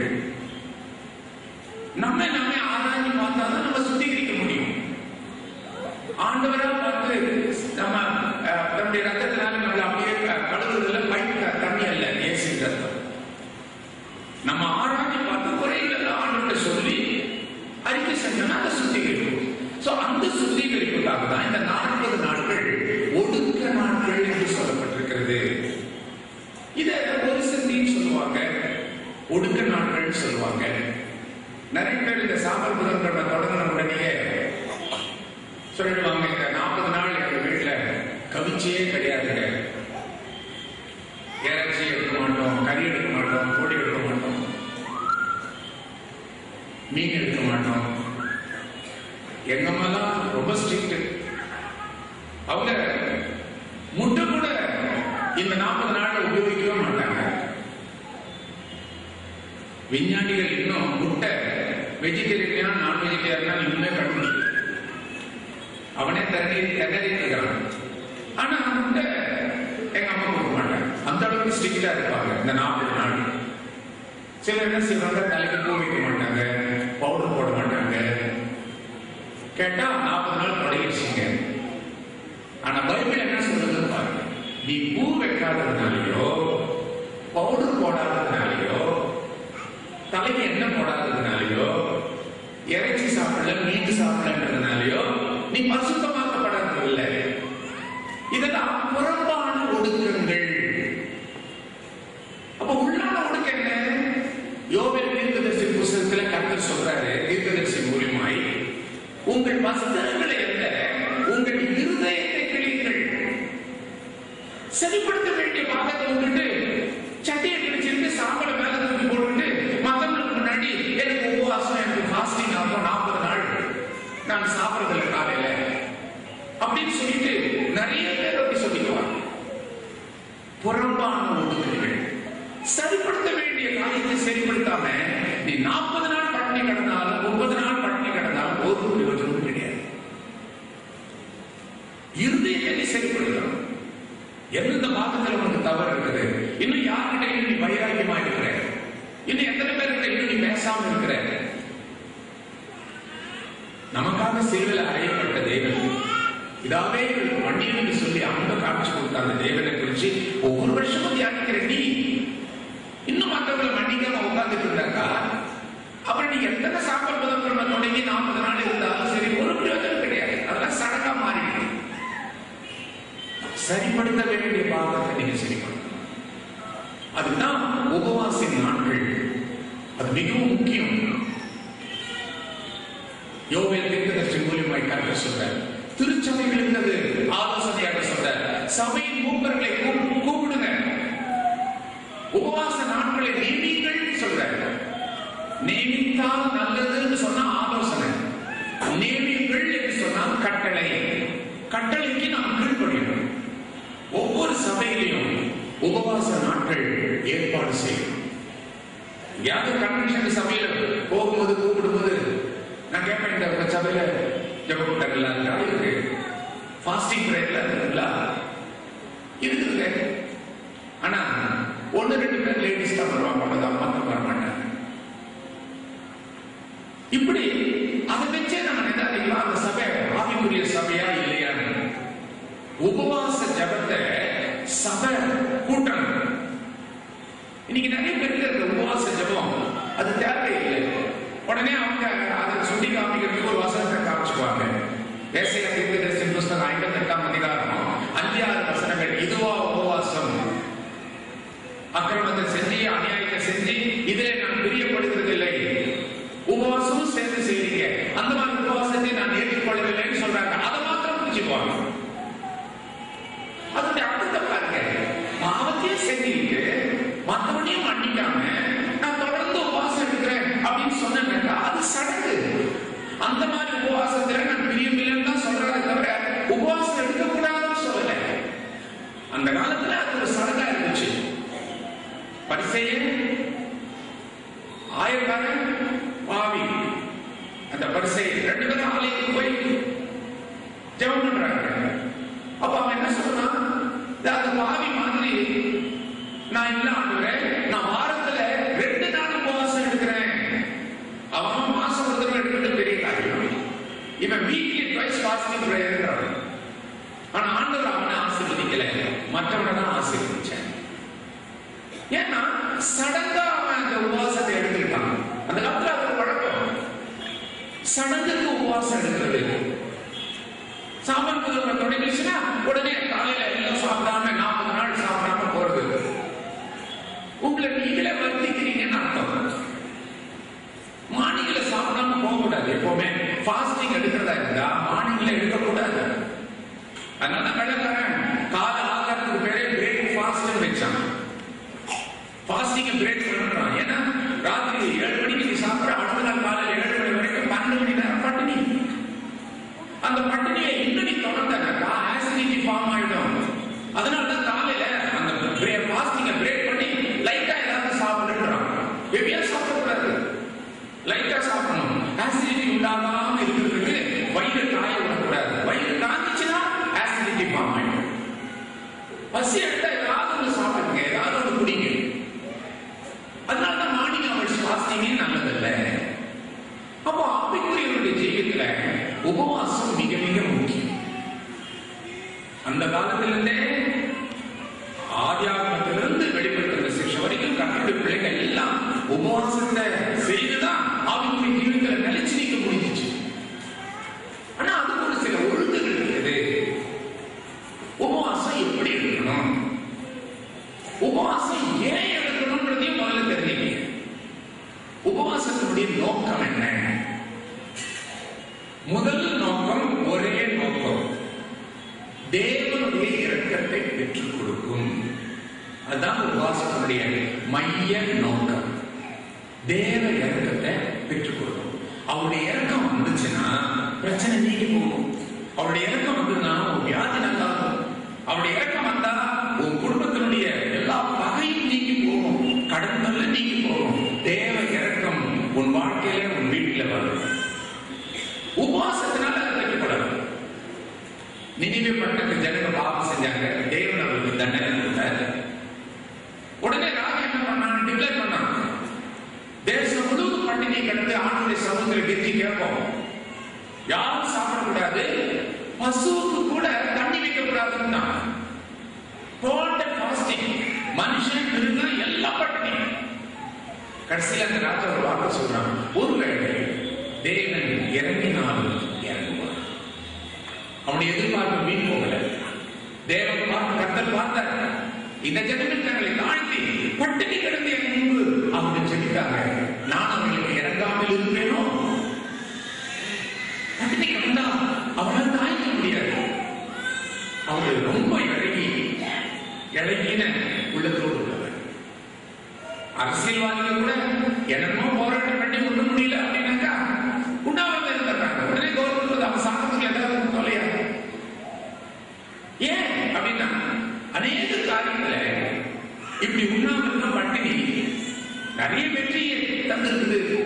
நம்ம நம்ம ஆராய்ச்சி பார்த்தா தான் நம்ம சுத்திகரிக்க முடியும் ஆண்டவரா பார்த்து நம்ம அஹ், தன்னுடைய ரத்தத்தினால நம்மள அப்படியே க- கழுவுறதுல பைப் தண்ணி அல்ல ஏசி ரத்தம் நம்ம ஆராய்ச்சி பார்த்து குறைகளை ஆண்டவர்கிட்ட சொல்லி அறிக்கை செஞ்சோம்னா அதை சுத்திகரிக்கும் சோ அந்த சுத்திகரிப்புக்காக தான் இந்த நாற்பது நாட்கள் ஒடுக்க நாட்கள் என்று சொல்லப்பட்டிருக்கிறது இத ஒரு சிந்தின்னு சொல்லுவாங்க ஒடுக்க நாட்கள் சொல்லுவாங்க நிறைய பேர் இந்த சாம்பல் புதன்கிழமை தொடங்கின உடனேயே சொல்லிடுவாங்க இந்த நாற்பது நாள் எங்க வீட்டுல கவிச்சியே கிடையாதுங்க இறைச்சி எடுக்க மாட்டோம் கறி எடுக்க மாட்டோம் கோழி எடுக்க மாட்டோம் மீன் எடுக்க மாட்டோம் எங்க அம்மாலாம் ரொம்ப ஸ்ட்ரிக்ட் அவங்க முட்டை கூட இந்த நாற்பது நாள்ல உபயோகிக்கவே மாட்டாங்க விஞ்ஞானிகள் இன்னும் முட்டை வெஜிடேரியனா நான் வெஜிடேரியனா இன்னுமே கண்டுபிடிக்கல அவனே திணறி திணறிட்டு இருக்கிறான் ஆனா முட்டை எங்க அம்மா கொடுக்க மாட்டாங்க அந்த அளவுக்கு ஸ்ட்ரிக்டா இருப்பாங்க இந்த நாற்பது நாள் சிலர் என்ன செய்வாங்க தலைக்கு பூ வைக்க மாட்டாங்க பவுடர் போட மாட்டாங்க கேட்டா நாற்பது நாள் பழகிடுச்சிங்க ஆனா பைபிள் என்ன சொல்றது பாருங்க நீ பூ வைக்காததுனாலயோ பவுடர் போடாததுனாலயோ தலைக்கு எண்ணெய் போடாததுனாலயோ இறைச்சி சாப்பிடல மீன் சாப்பிடலன்றதுனாலயோ நீ பசுத்தமாக்கப்படாததில்லை இதெல்லாம் புறம்பான ஒடுக்கங்கள் அப்ப உள்ளான ஒடுக்க என்ன யோவேல் தீர்க்கதரிசி புஸ்தகத்துல கர்த்தர் சொல்றாரு தீர்க்கதரிசி மூலியமாய் உங்கள் வஸ்திரங்களை அல்ல உங்கள் இருதயத்தை கிழிங்கள் சரிப்படுத்த வேண்டிய பாகத்தை விட்டுட்டு சட்டையை கிழிச்சிட்டு சாம்பலை மேல தூக்கி போட்டுட்டு மத்தவங்களுக்கு முன்னாடி எனக்கு உபவாசம் எனக்கு ஃபாஸ்டிங் ஆகும் நாற்பது நாள் நான் சாப்பிடுறதில்ல காலையில அப்படின்னு சொல்லிட்டு நிறைய பேர் அப்படி சொல்லிக்குவாங்க புறம்பான ஒடுக்குகள் சரிப்படுத்த வேண்டிய காரியத்தை சரிப்படுத்தாம நீ நாற்பது நாள் பட்டினி கிடந்தாலும் முப்பது நாள் பட்டினி கிடந்தாலும் ஒரு பிரயோஜனமும் கிடையாது இருதயத்தை நீ சரிப்படுத்தணும் எந்தெந்த பாகத்துல உனக்கு தவறு இருக்குது இன்னும் யார்கிட்ட இன்னும் நீ வைராக்கியமா இருக்கிற இன்னும் எத்தனை பேர்கிட்ட இன்னும் நீ பேசாம இருக்கிற நமக்காக சிலுவையில் அறையப்பட்ட தேவன் இதாவே மன்னியன்னு சொல்லி அவங்க காமிச்சு கொடுத்த அந்த தேவனை குறிச்சு ஒவ்வொரு வருஷமும் தியானிக்கிற நீ இன்னும் மற்றவங்களை மன்னிக்காம உட்கார்ந்துட்டு இருந்தாக்கா அப்புறம் நீ எத்தனை சாப்பாடு முதற்கொள்ள தொடங்கி நாற்பது நாள் இருந்தாலும் சரி ஒரு பிரயோஜனம் கிடையாது அதெல்லாம் சடங்கா மாறிடுது சரிப்படுத்த வேண்டிய பாகத்தை நீங்க சரிப்படுத்தணும் அதுதான் உபவாசின் நாட்கள் அது மிகவும் முக்கியம் யோவேல் தீர்க்கதரிசி மூலியமாய் கற்க சொல்றார் திருச்சபைகளுக்கு அது ஆலோசனையாக சொல்றார் சபையின் மூப்பர்களை கூ- கூப்பிடுங்க உபவாச நாட்களை நியமிங்கள் சொல்றார் நியமித்தால் நல்லதுன்னு சொன்னா ஆலோசனை நியமிங்கள் என்று சொன்னால் கட்டளை கட்டளைக்கு நாம் கீழ்ப்படியணும் ஒவ்வொரு சபையிலையும் உபவாச நாட்கள் ஏற்பாடு செய்யணும் எங்கேயாவது கன்வென்ஷன் சபையில போகும்போது கூப்பிடும்போது நான் கேட்பேன் இந்த உங்க சபையில ஜபக்கூட்டங்களா இருக்கா இருக்கு ஃபாஸ்டிங் பிரேயர்ல இருக்குங்களா இருக்குதுங்க ஆனா ஒண்ணு ரெண்டு பேர் லேடிஸ் தான் வருவாங்க அவ்வளவுதான் மத்தம் வர மாட்டாங்க இப்படி அதை வச்சே நம்ம நிதானிக்கலாம் அந்த சபை ஆவிக்குரிய சபையா இல்லையான்னு உபவாச ஜபத்தை சபை கூட்டணும் இன்னைக்கு நிறைய பேருக்கு அந்த உபவாச ஜபம் அது தேவையில்லை உடனே அவங்க அதை சுட்டி காமிக்கிறதுக்கு ஒரு வசனத்தை காமிச்சுக்குவாங்க ஏசைய தீர்க்கதரிசி புஸ்தகம் ஐம்பத்தி எட்டாம் அதிகாரம் அஞ்சு ஆறு வசனங்கள் இதுவா உபவாசம் அக்கிரமத்தை செஞ்சு அநியாயத்தை செஞ்சு இதிலே நான் பிரியப்படுகிறதில்லை உபவாசமும் சேர்ந்து செய்றீங்க அந்த மாதிரி உபவாசத்தை நான் ஏற்றுக்கொள்ளவில்லைன்னு சொல்றாங்க அதை மாத்திரம் புரிஞ்சுக்குவாங்க அதனுடைய அர்த்தத்தை பாருங்க பாவத்தையும் செஞ்சுக்கிட்டு மற்றவனையும் மன்னிக்காம நான் தொடர்ந்து உபவாசம் எடுக்கிறேன் அப்படின்னு சொன்னேன்னாக்கா அது சடங்கு அந்த மாதிரி உபவாசத்துல நான் பிரியமில்லைன்னு தான் சொல்றாங்க தவிர உபவாசம் எடுக்கக்கூடாதுன்னு சொல்லல அந்த காலத்துல அது ஒரு சடங்கா இருந்துச்சு பரிசையே ஆயிரக்காரன் பாவி அந்த பரிசை ரெண்டு பேரும் ஆலயத்துக்கு போய் ஜெபம் பண்றாங்க அப்ப அவன் என்ன சொல்றான் "இதோ அந்த பாவி மாதிரி நான் இல்ல ஆண்டுறேன் நான் வாரத்துல ரெண்டு நாள் உபவாசம் எடுக்கிறேன் அவன் மாசம் ஒரு தடவை எடுக்கிறது பெரிய காரியம் இவன் வீக்லி ட்வைஸ் ஃபாஸ்டிங் பிரேயர் ஆனா ஆண்டவர் அவனை ஆசீர்வதிக்கல மற்றவனை தான் ஆசீர்வதிச்சேன் ஏன்னா சடங்கா அவன் அந்த உபவாசத்தை எடுத்துக்கிட்டான் அந்த காலத்துல அது ஒரு வழக்கம் சடங்குக்கு உபவாசம் எடுக்கிறது சாப்பாடு புதுமை தொடங்கிடுச்சுன்னா உடனே காலையில எல்லாம் சாப்பிடாம நாற்பது நாள் சாப்பிடாம போறது உங்களை நீங்களே வருத்திக்கிறீங்கன்னு அர்த்தம் மார்னிங்ல சாப்பிடாம போக கூடாது எப்பவுமே ஃபாஸ்டிங் எடுக்கிறதா இருந்தா மார்னிங்ல எடுக்கக்கூடாது அதனால தான் வெள்ளக்காரன் கால ஆகாரத்துக்கு பேரே பிரேக் ஃபாஸ்ட் வச்சான் ஃபாஸ்டிங் பிரேக் பண்றான் ஏன்னா ராத்திரி ஏழு மணிக்கு நீ சாப்பிட அடுத்த நாள் காலையில் ஏழு மணி வரைக்கும் பன்னெண்டு மணி நேரம் பட்டினி அந்த பட்டினியை இன்னும் நீ தொடர்ந்தனாக்கா ஆசிடிட்டி ஃபார்ம் ஆயிடும் அதனால தான் காலையில அந்த பிரேக் ஃபாஸ்டிங்கை பிரேக் பண்ணி லைட்டா ஏதாவது சாப்பிடுறான் ஹெவியா சாப்பிடக்கூடாது லைட்டா சாப்பிடணும் ஆசிடிட்டி உண்டாகாம இருக்கிறதுக்கு வயிறு காய விடக்கூடாது வயிறு காய்ச்சுன்னா ஆசிடிட்டி ஃபார்ம் ஆயிடும் பசி எடுத்தா ஏதாவது ஒன்று சாப்பிடுங்க ஏதாவது ஒன்று குடிங்க அதனால தான் மார்னிங் அவர்ஸ் ஃபாஸ்டிங்கே நல்லதில்லை அப்போ ஆவிக்குரியவருடைய ஜீவியத்துல உபவாசம் மிக மிக முக்கியம் அந்த காலத்திலிருந்தே ஆதியாகமத்திலிருந்து வெளிப்பட்ட சிக்ஷை வரைக்கும் கத்தருடைய பிள்ளைகள் எல்லாம் உபவாசத்தை செய்துதான் ஆவிக்குரிய ஜீவியத்துல நிலைச்சு நிற்க முடிஞ்சிச்சு ஆனா அதுக்கு ஒரு சில ஒழுங்குகள் இருக்குது உபவாசம் எப்படி இருக்கணும் உபவாசம் ஏன் எடுக்கணும்ன்றதையும் முதல்ல தெரிஞ்சுக்கங்க உபவாசத்தினுடைய நோக்கம் என்ன முதல் நோக்கம் ஒரே நோக்கம் தேவனுடைய இரக்கத்தை பெற்றுக் கொடுக்கும் அதுதான் உபவாசத்தினுடைய மைய நோக்கம் தேவ இரக்கத்தை பெற்றுக் கொடுக்கும் அவருடைய இரக்கம் வந்துச்சுன்னா பிரச்சனை நீங்கி போகும் அவருடைய இரக்கம் வந்ததுன்னா உன் வியாதி நல்லாகும் அவருடைய இரக்கம் வந்தா உன் குடும்பத்தினுடைய எல்லா பகையும் நீங்கி போகும் கடன்கள் நீங்கி போகும் தேவ இரக்கம் உன் வாழ்க்கையில உன் வீட்டில வரும் உபவாசத்தினால அது வைக்கப்படாது நினைவே பட்டணத்து ஜனங்க பாவம் செஞ்சாங்க தேவன் அவருக்கு தண்டனை கொடுத்தாரு உடனே ராஜா என்ன பண்ணான் டிக்ளேர் பண்ணான் தேசம் முழுவதும் பண்டிகை கடந்து ஆண்டுடைய சமுத்திர கெஞ்சி கேட்போம் யாரும் சாப்பிடக்கூடாது பசுவுக்கு கூட தண்ணி வைக்க கூடாதுன்னா டோட்டல் ஃபாஸ்டிங் மனுஷன் மிருகம் எல்லாம் பட்டினி கடைசியில் அந்த ராஜா ஒரு வார்த்தை சொல்றான் ஒருவேளை தேவன் இறங்கினாலும் இறங்குவார் அவனுடைய எதிர்பார்ப்பு மீன் போகல தேவன் பார்த்து கத்தல் பார்த்தார் இந்த ஜனங்கள் தங்களை தாழ்த்தி பட்டினி கிடந்து என் முன்பு அவங்க ஜெபித்தாங்க நான்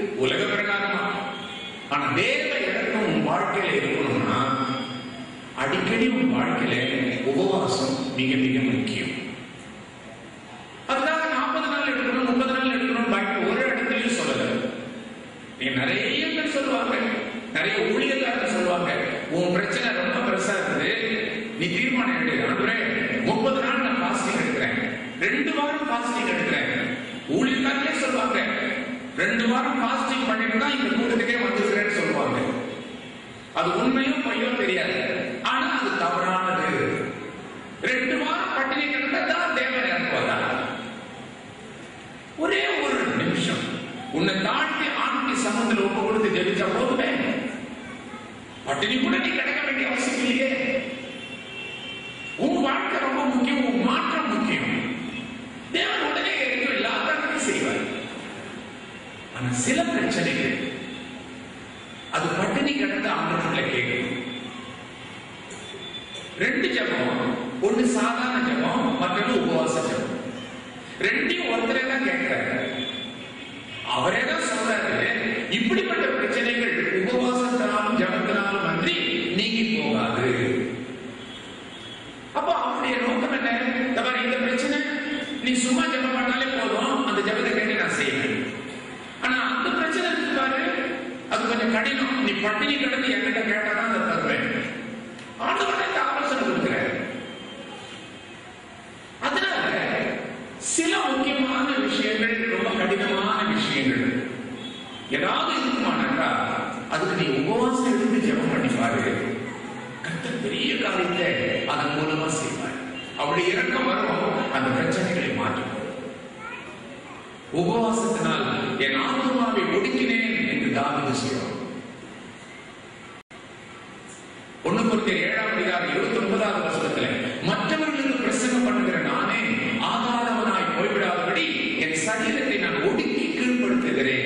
உலக பிரகாரமா ஆனா தேவ இறக்கம் உன் வாழ்க்கையில இருக்கணும்னா அடிக்கடி உன் வாழ்க்கையில உபவாசம் மிக மிக முக்கியம் அதுக்காக நாற்பது நாள் எடுக்கணும் முப்பது நாள் எடுக்கணும் பைபிள் ஒரு இடத்துலயும் சொல்லல நீங்க நிறைய பேர் சொல்லுவாங்க நிறைய ஊழியக்காரர் சொல்லுவாங்க உன் பிரச்சனை ரொம்ப பெருசா இருக்குது நீ தீர்மானம் எடு ஆண்டவரே முப்பது நாள் நான் பாஸ்டிங் எடுக்கிறேன் ரெண்டு வாரம் பாஸ்டிங் எடுக்கிறேன் ஊழியக்காரர்களே சொல்லுவாங்க ரெண்டு வாரம் பாஸ்டிங் பண்ணிட்டு தான் இந்த கூட்டத்துக்கே வந்துக்கிறேன்னு சொல்லுவாங்க அது உண்மையோ பொய்யோ தெரியாது ஆனா அது தவறானது ரெண்டு வாரம் பட்டினி கிடந்தா தான் தேவன் இறக்குவதா ஒரே ஒரு நிமிஷம் உன்னை தாழ்த்தி ஆண்டி சமத்துல ஒப்பு கொடுத்து ஜெபிச்சா போதுமே பட்டினி கூட நீ கிடக்க வேண்டிய அவசியம் இல்லையே உன் வாழ்க்கை ரொம்ப முக்கியம் உன் மாற்றம் முக்கியம் தேவன் உடனே இறங்கி எல்லாத்தையும் செய்வார் ஆனா சில பிரச்சனைகள் அது பட்டினி கிடந்த ஆண்டவர்களை கேட்கணும் ரெண்டு ஜெபம் ஒண்ணு சாதாரண ஜெபம் மற்றொன்று உபவாச ஜெபம் ரெண்டையும் ஒருத்தரே தான் கேட்கிறாரு அவரே தான் சொல்றாரு இப்படிப்பட்ட பிரச்சனைகள் உபவாசத்தினாலும் ஜபத்தினாலும் அன்றி நீங்கி போகாது அப்போ அவருடைய நோக்கம் என்ன இந்த மாதிரி இந்த பிரச்சனை நீ சும்மா ஜெபம் பண்ணாலே போதும் அந்த ஜெபத்தை கேட்டு நான் செய்வேன் ஆனா அந்த பிரச்சனை இருக்கு பாரு அது கொஞ்சம் கடினம் நீ பட்டினி கிடந்து என்கிட்ட கேட்டாதான் அதை தருவேன் ஆண்டவரே இந்த ஆலோசனை கொடுக்கிறார் அதனால சில முக்கியமான விஷயங்கள் ரொம்ப கடினமான விஷயங்கள் ஏதாவது இருக்குமானாக்கா அதுக்கு நீ உபவாசம் இருந்து ஜெபம் பண்ணி பாரு கர்த்தர் பெரிய காரியத்தை அதன் மூலமா செய்வார் அவருடைய இறக்கம் வரும் அந்த பிரச்சனைகளை மாற்றும் உபவாசத்தினால் என் ஆத்மாவை ஒடுக்கினேன் என்று தாவிது சொல்றான் ஒண்ணு பொறுத்த ஏழாம் அதிகாரம் இருபத்தி ஒன்பதாவது வருஷத்துல மற்றவர்களுக்கு பிரசங்கம் பண்ணுகிற நானே ஆகாதவனாய் போய்விடாதபடி என் சரீரத்தை நான் ஒடுக்கி கீழ்ப்படுத்துகிறேன்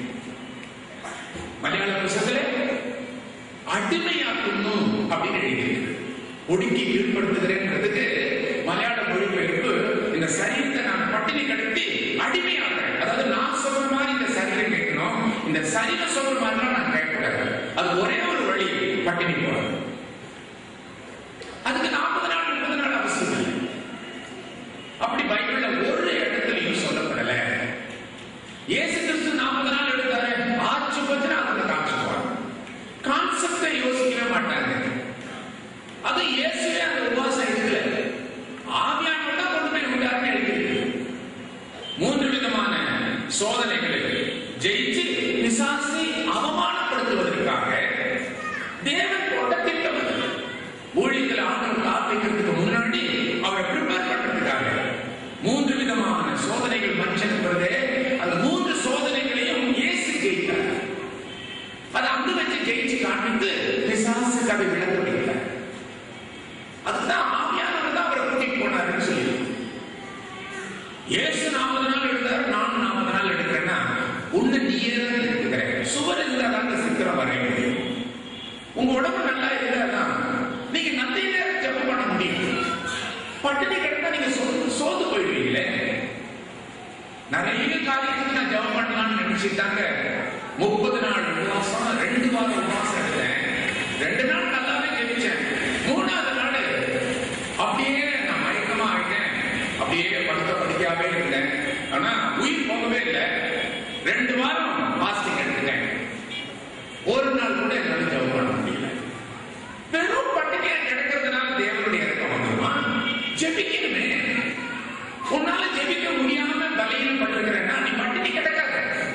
மலையாள புத்தகத்துல அடிமையாக்கணும் அப்படின்னு எழுதியிருக்கு ஒடுக்கி கீழ்ப்படுத்துகிறேன்றதுக்கு மலையாள மொழிபெயர்ப்பு இந்த சரீரத்தை நான் பட்டினி கடத்தி அடிமையாக்குறேன் அதாவது நான் சொல்ற மாதிரி இந்த சரீரம் கேட்கணும் இந்த சரீரம் சொல்ற மாதிரிலாம் நான் கேட்கக்கூடாது அது ஒரே ஒரு வழி பட்டினி போறது அதுக்கு நாற்பது நாள் முப்பது நாள் அவசியம் இல்லை அப்படி பைபிள்ல ஒரு இடத்துலையும் சொல்லப்படல இயேசு கிறிஸ்து நாற்பது நாள் எடுத்தாரு ஆட்சி பத்தின அதை காமிச்சுக்குவாங்க கான்செப்டை யோசிக்கவே மாட்டாங்க அது இயேசுவே அந்த உபவாசம் எடுக்கல ஆவியானவர் தான் கொண்டு போய் விட்டாருன்னு எழுதியிருக்கு மூன்று விதமான சோதனைகளை ஜெயிச்சு பிசாசை அவமானப்படுத்துவதற்காக தேவன் போட்ட திட்டம் அது. ஊழியத்தில் ஆண்டவர் காப்பிக்கிறதுக்கு முன்னாடி அவரை ப்ரிப்பேர் பண்றதுக்காக மூன்று விதமான சோதனைகள் மனுஷனுக்கு வருதே அந்த மூன்று சோதனைகளையும் இயேசு ஜெயித்தார் அதை அங்க வச்சு ஜெயிச்சு காண்பித்து பிசாசுக்கு அதை விளக்க வைக்கிறார் அதுதான் ஆவியானவர் தான் அவரை கூட்டிட்டு போனாருன்னு சொல்லி இயேசு நாற்பது நாள் எடுத்தாரு நானும் நாற்பது நாள் எடுக்கிறேன்னா உன்னை நீயே தான் எடுத்துக்கிற சுவர் இருந்தா தான் அந்த சித்திரம் வரைய முடியும் உங்க உடம்பு நல்லா இருந்தாதான் நீங்க நந்தி நேரம் ஜெபம் பண்ண முடியும் பட்டினி கிடந்தா நீங்க சோர்ந்து சோர்ந்து போயிடுவீங்களே நிறைய காரியத்துக்கு நான் ஜெபம் பண்ணலாம்னு நினைச்சுட்டாங்க முப்பது நாள் உபவாசம் ரெண்டு வாரம் உபவாசம் எடுத்தேன் ரெண்டு நாள் நல்லாவே ஜெபிச்சேன் மூணாவது நாள் அப்படியே நான் மயக்கமா ஆயிட்டேன் அப்படியே படுத்த படிக்காவே இருந்தேன் ஆனா உயிர் போகவே இல்லை ரெண்டு வாரம் பாஸ்டிங் எடுத்துட்டேன் ஒரு நாள் கூட என்னால ஜெபம் பண்ண முடியல வெறும் பட்டினியா கிடக்கிறதுனால தேவனுடைய இறக்கம் வந்துருமா ஜெபிக்கணுமே உன்னால ஜெபிக்க முடியாம பலையினப்பட்டிருக்கிறேன்னா நீ பட்டினி கிடக்காத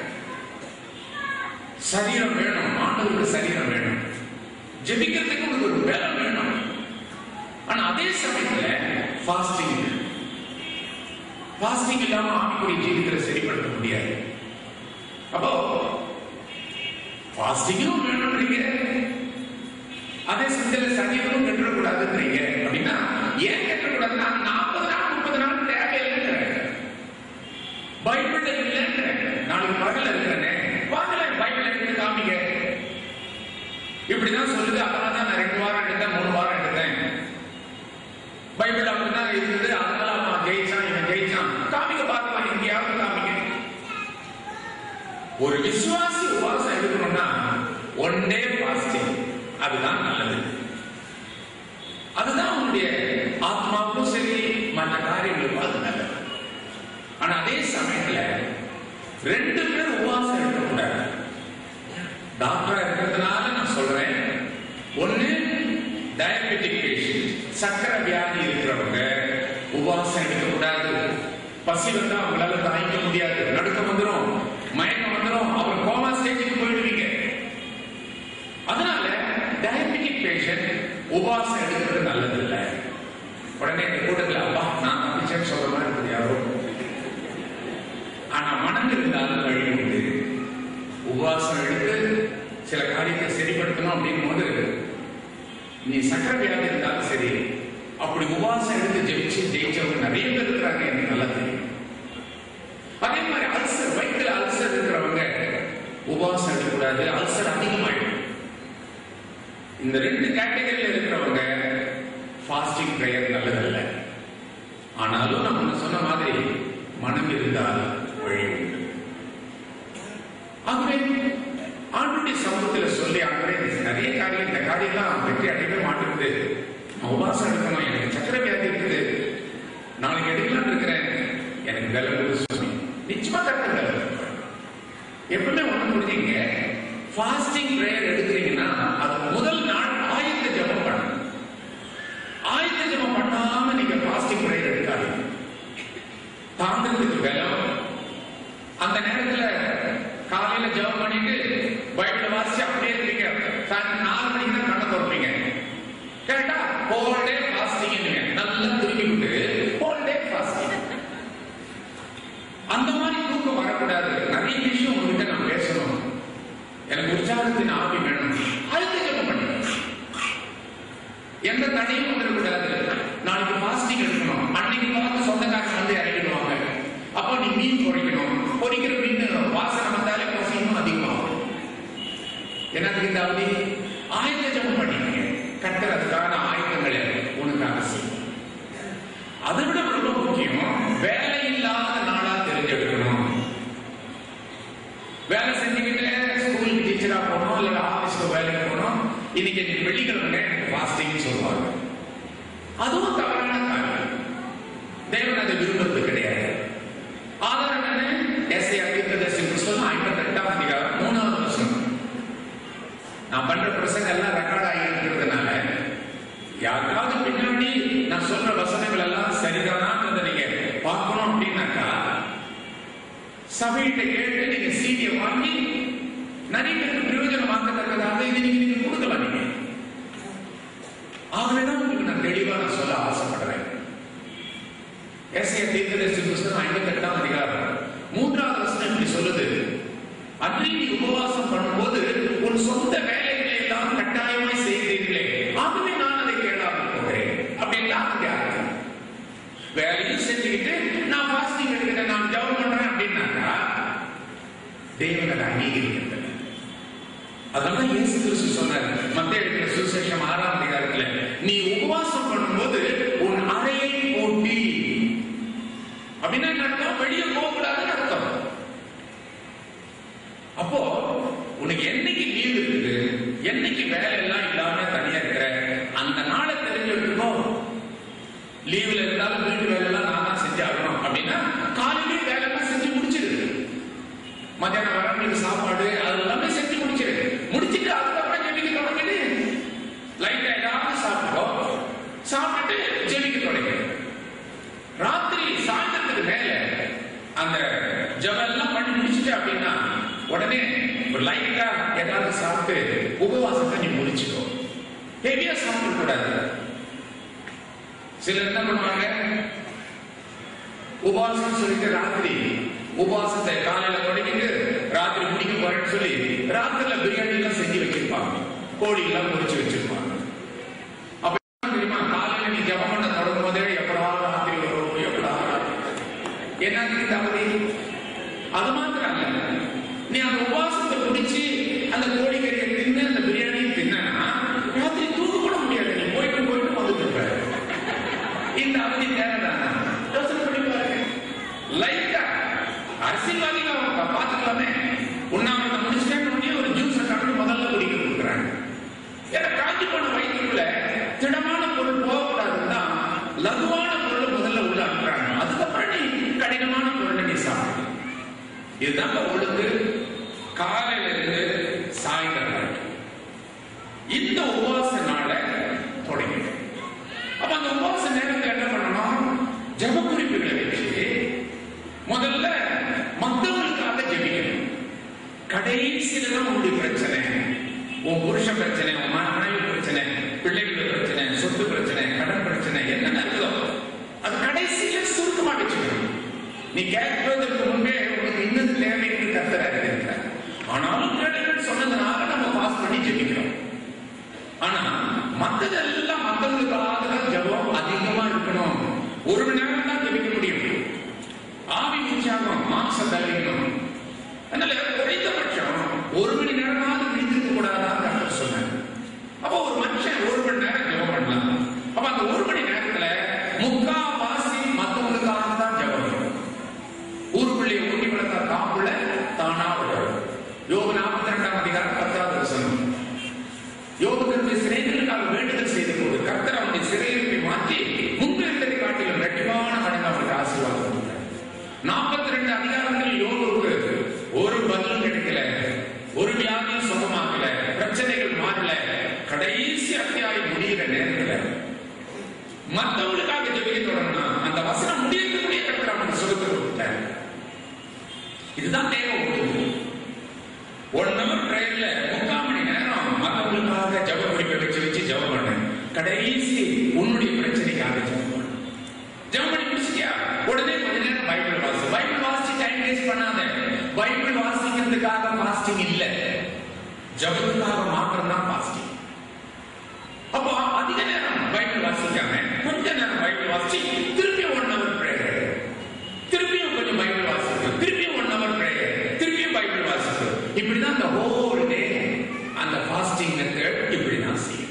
சரீரம் வேணும் ஆண்டவருக்கு சரீரம் வேணும் ஜெபிக்கிறதுக்கு உனக்கு ஒரு பலம் வேணும் ஆனா அதே சமயத்துல ஃபாஸ்டிங் ஃபாஸ்டிங் இல்லாம ஆவிக்குரிய ஜீவிதத்தை சரிப்படுத்த முடியாது அப்போ ஃபாஸ்டிங்கும் வேணும்ன்றீங்க அதே சமயத்துல சரீரமும் கெட்டுறக்கூடாதுன்றீங்க அப்படின்னா ஏன் கெட்டுறக்கூடாதுன்னா நாற்பது நாள் முப்பது நாள் தேவையில்லைன்ற பைபிள்ல இல்லைன்ற நாளைக்கு பகல இருக்கிறேனே வாங்கல பைபிள் எடுத்து காமிங்க இப்படிதான் சொல்லுது அதனால தான் நான் ரெண்டு வாரம் எடுத்தேன் மூணு வாரம் எடுத்தேன் பைபிள் அப்படிதான் இருந்தது அதனால அவன் ஜெயிச்சான் இவன் ஜெயிச்சான் காமிக்க பார்க்கலாம் எங்கேயாவது காமிக்க ஒரு விசுவாசி முக்காவாசி உபவாசம் எடுக்கணும்னா ஒன் டே ஃபாஸ்டிங் அதுதான் நல்லது அதுதான் உன்னுடைய ஆத்மாவுக்கும் சரி மற்ற காரியங்களுக்கும் அது நல்லது ஆனா அதே சமயத்துல ரெண்டு பேர் உபவாசம் எடுக்கக்கூடாது டாக்டரா இருக்கிறதுனால நான் சொல்றேன் ஒண்ணு டயபெட்டிக் பேஷண்ட் சக்கரை வியாதி இருக்கிறவங்க உபவாசம் எடுக்கக்கூடாது பசி வந்தா அவங்களால தாங்கிக்க முடியாது நடுக்கம் வந்துடும் மயக்கம் வந்துடும் அப்புறம் கோமா ஸ்டேஜுக்கு போயிடுவீங்க அதனால டயபெட்டிக் பேஷண்ட் உபவாசம் எடுக்கிறது நல்லது இல்ல உடனே இந்த கூட்டத்தில் அப்பா நான் தப்பிச்சேன்னு சொல்ற மாதிரி இருக்குது யாரோ ஆனா மனம் இருந்தாலும் வழி உண்டு உபவாசம் எடுத்து சில காரியத்தை சரிப்படுத்தணும் அப்படின் போது நீ சக்கரை வியாதி இருந்தாலும் சரி அப்படி உபவாசம் எடுத்து ஜெயிச்சு ஜெயிச்சவங்க நிறைய பேர் இருக்கிறாங்க எனக்கு நல்லா தெரியும் அதே மாதிரி அல்சர் வயிற்றுல அல்சர் இருக்கிறவங்க உபவாசம் எடுக்கக்கூடாது அல்சர் அதிகமாயிடும் இந்த ரெண்டு கேட்டகரியில இருக்கிறவங்க ஃபாஸ்டிங் ப்ரேயர் நல்லதல்ல ஆனாலும் நான் முன்ன சொன்ன மாதிரி மனம் இருந்தால் வழி உண்டு ஆகவே ஆண்டுடைய சமூகத்தில் சொல்லி ஆகவே நிறைய காரியம் இந்த காரியம்லாம் வெற்றி அடையவே மாட்டேங்குது நான் உபாசம் எடுக்கணும் எனக்கு சக்கரை வியாதி இருக்குது நாளைக்கு எடுக்கலாம்னு இருக்கிறேன் எனக்கு வேலை கொடு சுவாமி நிச்சயமா கரெக்டாக வேலை எப்பவுமே ஒண்ணு புரிஞ்சுங்க ஃபாஸ்டிங் ப்ரேயர் எடுக்கிறீங்கன்னா அது முதல் நாள் ஆயத்த ஜெபம் பண்ணணும் ஆயத்த ஜெபம் பண்ணாம நீங்க ஃபாஸ்டிங் ப்ரேயர் எடுக்காதீங்க தாங்கிறதுக்கு பலம் அந்த நேரத்துல காலையில ஜெபம் பண்ணிட்டு பைபிள் வாசிச்சு அப்படியே இருப்பீங்க சாயந்தரம் நாலு மணிக்கு தான் கண்ணை திறப்பீங்க கேட்டா ஹோல் டே ஃபாஸ்டிங் நல்லா திருப்பி விட்டு ஹோல் டே ஃபாஸ்டிங் அந்த மாதிரி தூக்கம் வரக்கூடாது நிறைய விஷயம் உங்ககிட்ட நான் பேசணும் எனக்கு உற்சாகத்தின் ஆவி வேணும் அதுக்கு ஜெபம் பண்ணுங்க எந்த தடையும் வந்துடக்கூடாது நாளைக்கு ஃபாஸ்டிங் எடுக்கணும் அன்னைக்கு பார்த்து சொந்தக்காரங்க வந்து இறங்கிடுவாங்க அப்போ நீ மீன் பொறிக்கணும் பொறிக்கிற மீன் வாசனை வந்தாலே பசி இன்னும் அதிகமாகும் எனக்கு இந்த அவதி ஆயுத ஜபம் பண்ணிக்கங்க கட்டுறதுக்கான ஆயுதங்களை உனக்காக செய்யும் அதை விட ரொம்ப முக்கியம் வேலை இல்லாத நாளா தெரிஞ்செடுக்கணும் வேலை செஞ்சுக்கிட்டு ஸ்கூலுக்கு டீச்சரா போகணும் இல்ல ஆபீஸ்க்கு வேலைக்கு போகணும் இன்னைக்கு நீ வெள்ளிக்கிழமை எனக்கு ஃபாஸ்டிங் சொல்லுவாங்க அதுவும் தவறான காரியம் தேவன் அதை விரும்புறது கிடையாது ஆதாரம் என்ன எஸ்ஐ தீர்க்கதரிசி புஸ்தகம் ஐம்பத்தி எட்டாம் அதிகாரம் மூணாவது வருஷம் நான் பண்ற பிரசங்க எல்லாம் ரெக்கார்ட் ஆகிருக்கிறதுனால யாருக்காவது பின்னாடி நான் சொல்ற வசனங்கள் எல்லாம் சரிதானான்றதை நீங்க பார்க்கணும் அப்படின்னாக்கா சபையிட்ட கேட்டு நீங்க சீடியை வாங்கி நிறைய பேருக்கு பிரயோஜனமாக்கத்தக்கதாக இது நீங்க நீங்க கொடுக்கலாம் நீங்க ஆகவேதான் உங்களுக்கு நான் தெளிவா நான் சொல்ல ஆசைப்படுறேன் ஏசிய தீர்க்கதரிசி புஸ்தகம் ஐம்பத்தி எட்டாம் அதிகாரம் மூன்றாவது வசனம் இப்படி சொல்லுது அன்றி நீ உபவாசம் பண்ணும்போது உன் சொந்த வேலைகளை எல்லாம் கட்டாயமாய் செய்கிறீர்களே ஆகவே நான் அதை கேளாமல் போகிறேன் அப்படின்லாம் அங்கே அர்த்தம் வேலையும் செஞ்சுக்கிட்டு நான் ஃபாஸ்டிங் எடுக்கிறேன் நான் ஜெபம் பண்றேன் அப்படின்னாக்கா தேவன் அதை அங்கீகரிக்கிறது அதெல்லாம் இயேசு கிறிஸ்து சொன்னார் மத்திய இருக்கிற சுசேஷம் ஆறாம் அதிகாரத்துல நீ உபவாசம் பண்ணும்போது உன் அறையை போட்டி அப்படின்னா என்ன அர்த்தம் வெளியே போகக்கூடாதுன்னு அர்த்தம் அப்போ உனக்கு என்னைக்கு லீவ் இருக்குது என்னைக்கு வேலை எல்லாம் இல்லாம தனியா இருக்கிற அந்த நாளை தெரிஞ்சுக்கோ லீவ்ல இருந்தாலும் வீட்டு வேலை எல்லாம் நான் தான் செஞ்சாகணும் அப்படின்னா காலையிலேயே வேலை எல்லாம் செஞ்சு முடிச்சிரு மத்தியானம் வரவங்களுக்கு சாப்பாடு அது எல்லாமே செஞ்சு முடிச்சிரு முடிச்சிட்டு அதுக்கப்புறம் ஜெபிக்க தொடங்கிடு லைட்டா ஏதாவது சாப்பிட்டோ சாப்பிட்டுட்டு ஜெபிக்க தொடங்கிடு ராத்திரி சாயந்தரத்துக்கு மேல அந்த ஜபெல்லாம் பண்ணி முடிச்சிட்டு அப்படின்னா உடனே ஒரு லைட்டா ஏதாவது சாப்பிட்டு உபவாசத்தை நீ முடிச்சுக்கோ ஹெவியா சாப்பிட கூடாது சிலர் என்ன பண்ணுவாங்க உபவாசம் சொல்லிட்டு ராத்திரி உபவாசத்தை காலையில தொடங்கிட்டு ராத்திரி முடிக்க போறேன்னு சொல்லி ராத்திரில பிரியாணி எல்லாம் செஞ்சு வச்சிருப்பாங்க கோழி எல்லாம் பொரிச்சு வச்சிருப்பாங்க அப்ப என்ன தெரியுமா காலையில நீ ஜபம் பண்ண தொடங்கும் போதே எப்படா ராத்திரி வரும் எப்படா என்ன இந்த அவதி அது மாத்திரம் அல்ல நீ அந்த உபவாசத்தை முடிச்சு அந்த கோழிக்கறியை தின்னு அந்த பிரியாணியை தின்னா ராத்திரி தூங்க கூட முடியாது நீ போயிட்டு போயிட்டு வந்துட்டு இருப்ப இந்த அவதி தேவைதானா யோசனை பண்ணி பாருங்க லைட்டா அரசியல்வாதிகள் அவங்க பார்த்துக்கலாமே உண்ணாவிரதம் முடிச்சுட்டா உபவாச நாளை தொடங்கிடும் அப்ப அந்த உபவாச நேரத்துல என்ன பண்ணணும் ஜெப குறிப்புகளை வச்சு முதல்ல மத்தவங்களுக்காக ஜெபிக்கணும் கடைசியில தான் உங்களுடைய பிரச்சனை உன் புருஷ பிரச்சனை உன் மனைவி பிரச்சனை பிள்ளைகள் பிரச்சனை சொத்து பிரச்சனை கடன் பிரச்சனை என்னென்ன இருக்குதோ அது கடைசியில சுருக்கமா வச்சுக்கணும் நீ கேட்பதற்கு முன்பே உனக்கு இன்னது தேவை என்று கத்தர இருக்கிறார் ஆனாலும் கேளுங்கள் சொன்னதுனால நம்ம பாஸ் பண்ணி ஜெபிக்கிறோம் ஆனா மத்ததெல்லாம் மத்தவங்களுக்காக தான் ஜெபம் அதிகமா இருக்கணும் ஒரு மணி நேரம் தான் ஜெபிக்க முடியும் ஆவி உற்சாகம் மாம்சம் தள்ளிக்கணும் அதனால குறைந்தபட்சம் ஒரு மணி நேரமாவது விழித்திருக்க கூடாதான் டாக்டர் சொன்னார் அப்போ ஒரு மனுஷன் ஒரு மணி நேரம் ஜெபம் பண்ணலாம் அப்ப அந்த ஒரு மணி நேரத்துல முக்காவாசி மத்தவங்களுக்காக தான் ஜெபம் பண்ணணும். ஊருக்குள்ளே ஊட்டி வளர்த்த காப்புல தானா வளரும் யோக நாற்பத்தி ரெண்டாம் அதிகாரம் பத்தாவது வசனம் யோக தன்னுடைய சிறைகளுக்காக வேண்டுதல் செய்த போது கர்த்தர் அவனுடைய சிறையிருப்பை மாற்றி முன்பு இருந்ததை காட்டிலும் ரெட்டிவான மடங்கு அவனுக்கு ஆசீர்வாதம் கொடுத்தார் நாற்பத்தி ரெண்டு அதிகாரங்கள் யோகுக்கு ஒரு பதிலும் கிடைக்கல ஒரு வியாதியும் சுகமாக்கல பிரச்சனைகள் மாறல கடைசி அத்தியாயம் முடிகிற நேரத்துல மத்தவங்களுக்காக ஜெபிக்க தொடங்கினா அந்த வசனம் முடியக்கூடிய கர்த்தர் அவனுக்கு சுகத்தை கொடுத்தார் இதுதான் தேவை உங்களுக்கு ஒன் ஹவர் ட்ரெயின்ல முக்கால் மணி நேரம் மத்தவங்களுக்காக ஜப குறிப்பை வச்சு வச்சு ஜபம் பண்ணேன் கடைசி உன்னுடைய பிரச்சனைக்காக ஜபம் பண்ணு ஜபம் பண்ணி முடிச்சிட்டியா உடனே கொஞ்ச நேரம் பைபிள் வாசி பைபிள் வாசிச்சு டைம் வேஸ்ட் பண்ணாத பைபிள் வாசிக்கிறதுக்காக ஃபாஸ்டிங் இல்ல ஜபத்துக்காக மாத்திரம் தான் ஃபாஸ்டிங் அப்போ அதிக நேரம் பைபிள் வாசிக்காம கொஞ்ச நேரம் பைபிள் வாசிச்சு திருப்பி ஒன் ஹவர் ப்ரேயர் திருப்பியும் கொஞ்சம் பைபிள் வாசிக்கணும் திருப்பியும் ஒன் ஹவர் ப்ரேயர் திருப்பியும் பைபிள் வாசிக்கணும் இப்படிதான் அந்த ஹோல் டே அந்த ஃபாஸ்டிங் மெத்தட் இப்படிதான் செய்யும்